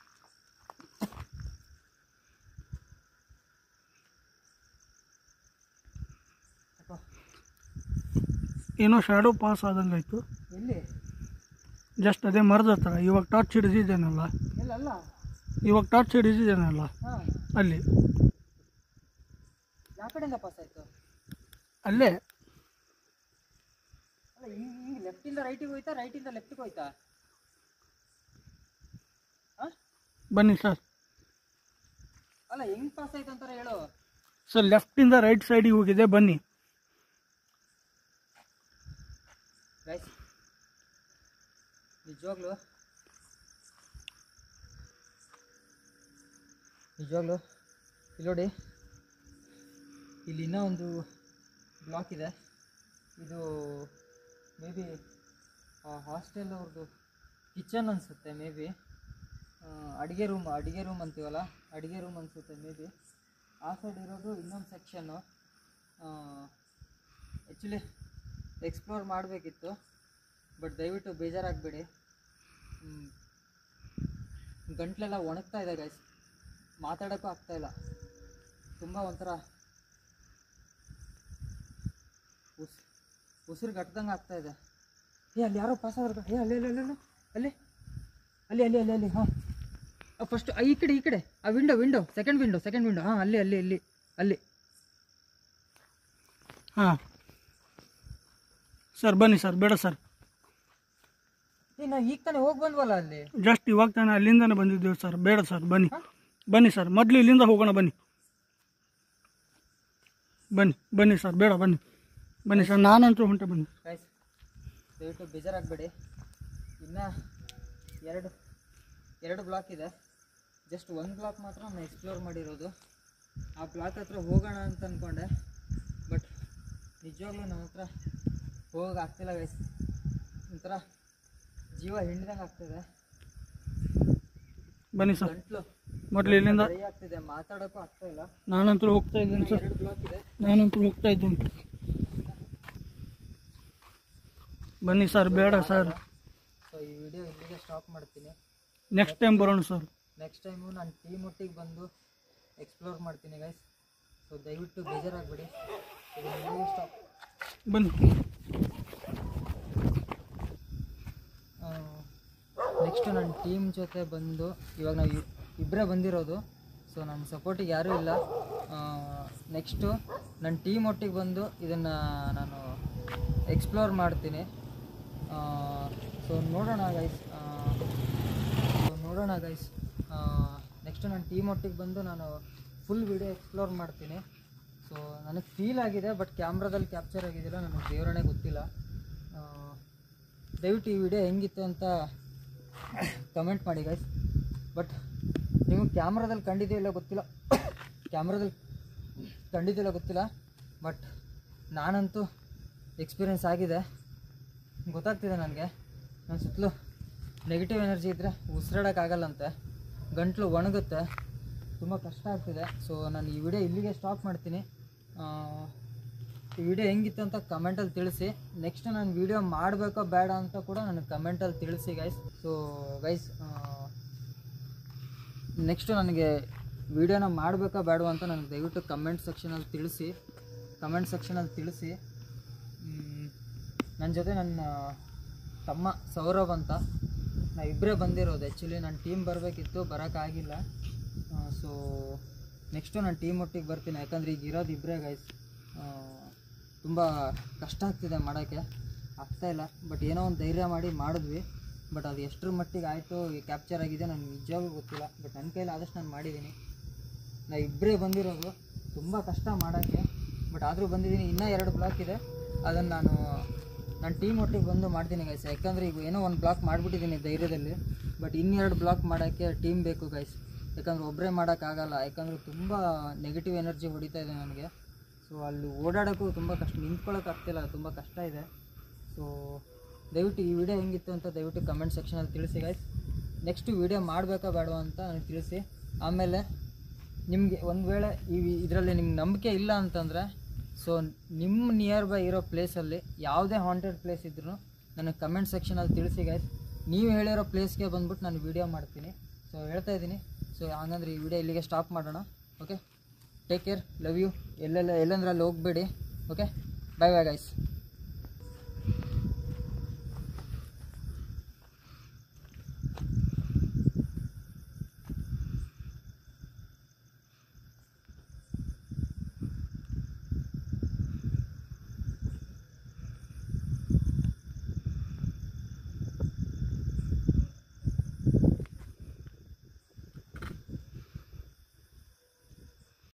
ಯಾಕೋ ಏನೋ ಶಾಡೋ ಪಾಸ್ ಆದಂಗೆ ಆಯಿತು ಎಲ್ಲಿ ಜಸ್ಟ್ ಅದೇ ಮರದ ಹತ್ರ ಇವಾಗ ಟಾರ್ಚ್ ಹಿಡಿದಿದ್ದೇನಲ್ಲ ಎಲ್ಲ ಅಲ್ಲ ಇವಾಗ ಟಾರ್ಚ್ ಹಿಡಿದಿದ್ದೇನಲ್ಲ ಹಾಂ ಅಲ್ಲಿ ಯಾವ ಕಡೆಯಿಂದ ಪಾಸ್ ಆಯಿತು ಅಲ್ಲೇ ಅಲ್ಲ ಹಿಂಗೆ ಹಿಂಗೆ ಲೆಫ್ಟಿಂದ ರೈಟಿಗೆ ಹೋಯ್ತಾ ರೈಟಿಂದ ಲೆಫ್ಟಿಗೆ ಹೋಯ್ತಾ ಹಾಂ ಬನ್ನಿ ಸರ್ ಅಲ್ಲ ಹೆಂಗೆ ಪಾಸ್ ಆಯ್ತು ಅಂತಾರೆ ಹೇಳು ಸರ್ ಲೆಫ್ಟಿಂದ ರೈಟ್ ಸೈಡಿಗೆ ಹೋಗಿದೆ ಬನ್ನಿ ಗೈಸ್ ನಿಜವಾಗ್ಲು ನಿಜವಾಗ್ಲು ಇಲ್ಲಿ ನೋಡಿ ಇಲ್ಲಿ ಇನ್ನೂ ಒಂದು ಬ್ಲಾಕ್ ಇದೆ ಇದು ಮೇ ಬಿ ಹಾಸ್ಟೆಲ್ ಅವ್ರದ್ದು ಕಿಚನ್ ಅನಿಸುತ್ತೆ ಮೇ ಬಿ ಅಡುಗೆ ರೂಮ್ ಅಡುಗೆ ರೂಮ್ ಅಂತೀವಲ್ಲ ಅಡುಗೆ ರೂಮ್ ಅನಿಸುತ್ತೆ ಮೇ ಬಿ ಆ ಸೈಡ್ ಇರೋದು ಇನ್ನೊಂದು ಸೆಕ್ಷನ್ನು ಆ್ಯಕ್ಚುಲಿ ಎಕ್ಸ್ಪ್ಲೋರ್ ಮಾಡಬೇಕಿತ್ತು ಬಟ್ ದಯವಿಟ್ಟು ಬೇಜಾರಾಗಬೇಡಿ ಗಂಟ್ಲೆಲ್ಲ ಒಣಗ್ತಾ ಇದೆ ಗೈಸ್ ಮಾತಾಡೋಕ್ಕೂ ಆಗ್ತಾ ಇಲ್ಲ ತುಂಬ ಒಂಥರ ಉಸ್ ಉಸಿರು ಗಟ್ಟದಂಗೆ ಆಗ್ತಾ ಇದೆ ಏ ಅಲ್ಲಿ ಯಾರೋ ಪಾಸ್ ಆದ್ರು ಏ ಅಲ್ಲಿ ಅಲ್ಲಿ ಅಲ್ಲಿ ಅಲ್ಲಿ ಅಲ್ಲಿ ಅಲ್ಲಿ ಅಲ್ಲಿ ಅಲ್ಲಿ ಹಾಂ ಫಸ್ಟ್ ಈ ಕಡೆ ಈ ಕಡೆ ಆ window window second window second window ಹಾಂ ಅಲ್ಲಿ ಅಲ್ಲಿ ಅಲ್ಲಿ ಅಲ್ಲಿ ಹಾಂ ಸರ್ ಬನ್ನಿ ಸರ್ ಬೇಡ ಸರ್ ಏ ನಾವು ಈಗ ತಾನೇ ಹೋಗಿ ಬಂದ್ವಲ್ಲ ಅಲ್ಲಿ ಜಸ್ಟ್ ಇವಾಗ ತಾನೇ ಅಲ್ಲಿಂದನೇ ಬಂದಿದ್ದೇವೆ ಸರ್ ಬೇಡ ಸರ್ ಬನ್ನಿ ಬನ್ನಿ ಸರ್ ಮೊದಲು ಇಲ್ಲಿಂದ ಹೋಗೋಣ ಬನ್ನಿ ಬನ್ನಿ ಬನ್ನಿ ಸರ್ ಬೇಡ ಬನ್ನಿ ಬನ್ನಿ ಸರ್ ನಾನಂತೂ ಹೊಂಟೆ ಬನ್ನಿ ಗೈಸ್ ದಯವಿಟ್ಟು ಬೇಜಾರಾಗಬೇಡಿ ಇನ್ನು ಎರಡು ಎರಡು ಬ್ಲಾಕ್ ಇದೆ ಜಸ್ಟ್ ಒಂದು ಬ್ಲಾಕ್ ಮಾತ್ರ ನಾನು ಎಕ್ಸ್ಪ್ಲೋರ್ ಮಾಡಿರೋದು ಆ ಬ್ಲಾಕ್ ಹತ್ರ ಹೋಗೋಣ ಅಂತ ಅಂದ್ಕೊಂಡೆ ಬಟ್ ನಿಜವಾಗ್ಲೂ ನನ್ನ ಹತ್ರ ಹೋಗೋಕೆ ಆಗ್ತಿಲ್ಲ ಗೈಸ್ ಒಂಥರ ಜೀವ ಹಿಂಡ್ದಂಗೆ ಆಗ್ತಿದೆ ಬನ್ನಿ ಸರ್ ಗಂಟ್ಲು ಮೊದಲು ಇಲ್ಲಿಂದ ಕೈ ಆಗ್ತಿದೆ ಮಾತಾಡೋಕ್ಕೂ ಆಗ್ತಾ ಇಲ್ಲ ನಾನಂತೂ ಹೋಗ್ತಾ ಇದ್ದೀನಿ ಸರ್ ಎರಡು ಬ್ಲಾಕ್ ಇದೆ ನಾನಂತೂ ಹೋಗ್ತಾ ಇದ್ದೀನಿ ಬನ್ನಿ ಸರ್ ಬೇಡ ಸರ್ ಸೊ ಈ ವಿಡಿಯೋ ಇಲ್ಲಿಗೆ ಸ್ಟಾಪ್ ಮಾಡ್ತೀನಿ ನೆಕ್ಸ್ಟ್ ಟೈಮ್ ಬರೋಣ ಸರ್ ನೆಕ್ಸ್ಟ್ ಟೈಮು ನಾನು ಟೀಮ್ ಒಟ್ಟಿಗೆ ಬಂದು ಎಕ್ಸ್ಪ್ಲೋರ್ ಮಾಡ್ತೀನಿ ಗೈಸ್ ಸೊ ದಯವಿಟ್ಟು ಬೇಜಾರಾಗಬೇಡಿ ಸ್ಟಾಪ್ ಬನ್ನಿ ನೆಕ್ಸ್ಟ್ ನನ್ನ ಟೀಮ್ ಜೊತೆ ಬಂದು ಇವಾಗ ನಾವು ಇ- ಇಬ್ಬರೇ ಬಂದಿರೋದು ಸೊ ನಮ್ಮ ಸಪೋರ್ಟಿಗೆ ಯಾರೂ ಇಲ್ಲ ನೆಕ್ಸ್ಟು ನನ್ನ ಟೀಮ್ ಒಟ್ಟಿಗೆ ಬಂದು ಇದನ್ನು ನಾನು ಎಕ್ಸ್ಪ್ಲೋರ್ ಮಾಡ್ತೀನಿ ಸೊ ನೋಡೋಣ ಗೈಸ್ ಸೊ ನೋಡೋಣ ಗೈಸ್ ನೆಕ್ಸ್ಟ್ ನನ್ನ ಟೀಮ್ ಒಟ್ಟಿಗೆ ಬಂದು ನಾನು ಫುಲ್ ವಿಡಿಯೋ ಎಕ್ಸ್ಪ್ಲೋರ್ ಮಾಡ್ತೀನಿ ಸೊ ನನಗೆ ಫೀಲ್ ಆಗಿದೆ ಬಟ್ ಕ್ಯಾಮ್ರಾದಲ್ಲಿ ಕ್ಯಾಪ್ಚರ್ ಆಗಿದ್ದಿಲ್ಲ ನನಗೆ ದೇವರಣೆ ಗೊತ್ತಿಲ್ಲ ಆ, ದಯವಿಟ್ಟು ಈ ವಿಡಿಯೋ ಹೆಂಗಿತ್ತು ಅಂತ ಕಮೆಂಟ್ ಮಾಡಿ ಗೈಸ್ ಬಟ್ ನೀವು ಕ್ಯಾಮ್ರಾದಲ್ಲಿ ಕಂಡಿದೆಯೋ ಇಲ್ಲ ಗೊತ್ತಿಲ್ಲ ಕ್ಯಾಮ್ರಾದಲ್ಲಿ ಕಂಡಿದೆಯಲ್ಲ ಗೊತ್ತಿಲ್ಲ ಬಟ್ ನಾನಂತೂ ಎಕ್ಸ್ಪೀರಿಯೆನ್ಸ್ ಆಗಿದೆ ಗೊತ್ತಾಗ್ತಿದೆ ನನಗೆ ನನ್ನ ಸುತ್ತಲೂ ನೆಗೆಟಿವ್ ಎನರ್ಜಿ ಇದ್ದರೆ ಉಸಿರಾಡೋಕ್ಕಾಗಲ್ಲಂತೆ ಗಂಟ್ಲು ಒಣಗುತ್ತೆ ತುಂಬ ಕಷ್ಟ ಆಗ್ತಿದೆ ಸೊ ನಾನು ಈ ವಿಡಿಯೋ ಇಲ್ಲಿಗೆ ಸ್ಟಾಪ್ ಮಾಡ್ತೀನಿ ಆ, ಈ ವಿಡಿಯೋ ಹೆಂಗಿತ್ತು ಅಂತ ಕಮೆಂಟಲ್ಲಿ ತಿಳಿಸಿ ನೆಕ್ಸ್ಟ್ ನಾನು ವಿಡಿಯೋ ಮಾಡಬೇಕೋ ಬೇಡ ಅಂತ ಕೂಡ ನನಗೆ ಕಮೆಂಟಲ್ಲಿ ತಿಳಿಸಿ ಗೈಸ್ ಸೊ ಗೈಸ್ ನೆಕ್ಸ್ಟು ನನಗೆ ವಿಡಿಯೋನ ಮಾಡಬೇಕಾ ಬೇಡವಾ ಅಂತ ನನಗೆ ದಯವಿಟ್ಟು ಕಮೆಂಟ್ ಸೆಕ್ಷನಲ್ಲಿ ತಿಳಿಸಿ ಕಮೆಂಟ್ ಸೆಕ್ಷನಲ್ಲಿ ತಿಳಿಸಿ ನನ್ನ ಜೊತೆ ನನ್ನ ತಮ್ಮ ಸೌರವ್ ಅಂತ ನಾವು ಇಬ್ಬರೇ ಬಂದಿರೋದು ಆ್ಯಕ್ಚುಲಿ ನನ್ನ ಟೀಮ್ ಬರಬೇಕಿತ್ತು ಬರೋಕ್ಕಾಗಿಲ್ಲ ಸೊ ನೆಕ್ಸ್ಟು ನಾನು ಟೀಮ್ ಒಟ್ಟಿಗೆ ಬರ್ತೀನಿ ಯಾಕಂದರೆ ಈಗ ಇರೋದು ಇಬ್ಬರೇ ಗೈಸ್ ತುಂಬ ಕಷ್ಟ ಆಗ್ತಿದೆ ಮಾಡೋಕ್ಕೆ ಆಗ್ತಾಯಿಲ್ಲ ಬಟ್ ಏನೋ ಒಂದು ಧೈರ್ಯ ಮಾಡಿ ಮಾಡಿದ್ವಿ ಬಟ್ ಅದು ಎಷ್ಟರ ಮಟ್ಟಿಗೆ ಆಯಿತು ಕ್ಯಾಪ್ಚರ್ ಆಗಿದೆ ನನಗೆ ನಿಜವಾಗ್ಲೂ ಗೊತ್ತಿಲ್ಲ ಬಟ್ ನನ್ನ ಕೈಲಿ ಆದಷ್ಟು ನಾನು ಮಾಡಿದ್ದೀನಿ ನಾ ಇಬ್ಬರೇ ಬಂದಿರೋದು ತುಂಬ ಕಷ್ಟ ಮಾಡೋಕ್ಕೆ ಬಟ್ ಆದರೂ ಬಂದಿದ್ದೀನಿ ಇನ್ನೂ ಎರಡು ಬ್ಲಾಕ್ ಇದೆ ಅದನ್ನು ನಾನು ನಾನು ಟೀಮ್ ಒಟ್ಟಿಗೆ ಬಂದು ಮಾಡ್ತೀನಿ ಗೈಸ್ ಯಾಕಂದರೆ ಈಗ ಏನೋ ಒಂದು ಬ್ಲಾಕ್ ಮಾಡಿಬಿಟ್ಟಿದ್ದೀನಿ ಧೈರ್ಯದಲ್ಲಿ ಬಟ್ ಇನ್ನೆರಡು ಬ್ಲಾಕ್ ಮಾಡೋಕ್ಕೆ ಟೀಮ್ ಬೇಕು ಗೈಸ್ ಯಾಕಂದ್ರೆ ಒಬ್ಬರೇ ಮಾಡೋಕ್ಕಾಗಲ್ಲ ಯಾಕಂದರೆ ತುಂಬ ನೆಗೆಟಿವ್ ಎನರ್ಜಿ ಹೊಡಿತಾ ಇದೆ ನನಗೆ ಸೊ ಅಲ್ಲಿ ಓಡಾಡೋಕ್ಕೂ ತುಂಬ ಕಷ್ಟ ನಿಂತ್ಕೊಳ್ಳೋಕೆ ಆಗ್ತಿಲ್ಲ ತುಂಬ ಕಷ್ಟ ಇದೆ ಸೊ ದಯವಿಟ್ಟು ಈ ವಿಡಿಯೋ ಹೆಂಗಿತ್ತು ಅಂತ ದಯವಿಟ್ಟು ಕಮೆಂಟ್ ಸೆಕ್ಷನಲ್ಲಿ ತಿಳಿಸಿ ಗೈಸ್ ನೆಕ್ಸ್ಟ್ ವಿಡಿಯೋ ಮಾಡಬೇಕಾ ಬೇಡವಾ ಅಂತ ನನಗೆ ತಿಳಿಸಿ ಆಮೇಲೆ ನಿಮಗೆ ಒಂದು ವೇಳೆ ಈ ಇದರಲ್ಲಿ ನಿಮ್ಗೆ ನಂಬಿಕೆ ಇಲ್ಲ ಅಂತಂದರೆ ಸೊ ನಿಮ್ಮ ನಿಯರ್ ಬೈ ಇರೋ ಪ್ಲೇಸಲ್ಲಿ ಯಾವುದೇ ಹಾಂಟೆಡ್ ಪ್ಲೇಸ್ ಇದ್ರೂ ನನಗೆ ಕಮೆಂಟ್ ಸೆಕ್ಷನಲ್ಲಿ ತಿಳಿಸಿ ಗೈಸ್ ನೀವು ಹೇಳಿರೋ ಪ್ಲೇಸ್ಗೆ ಬಂದ್ಬಿಟ್ಟು ನಾನು ವಿಡಿಯೋ ಮಾಡ್ತೀನಿ ಸೊ ಹೇಳ್ತಾ ಇದ್ದೀನಿ ಸೊ ಹಂಗಂದ್ರೆ ಈ ವಿಡಿಯೋ ಇಲ್ಲಿಗೆ ಸ್ಟಾಪ್ ಮಾಡೋಣ okay take care love you ಎಲ್ಲೆಲ್ಲ ಎಲ್ಲಂದ್ರೆ ಅಲ್ಲಿ ಹೋಗಬೇಡಿ ಓಕೆ ಬೈ ಬೈ ಗೈಸ್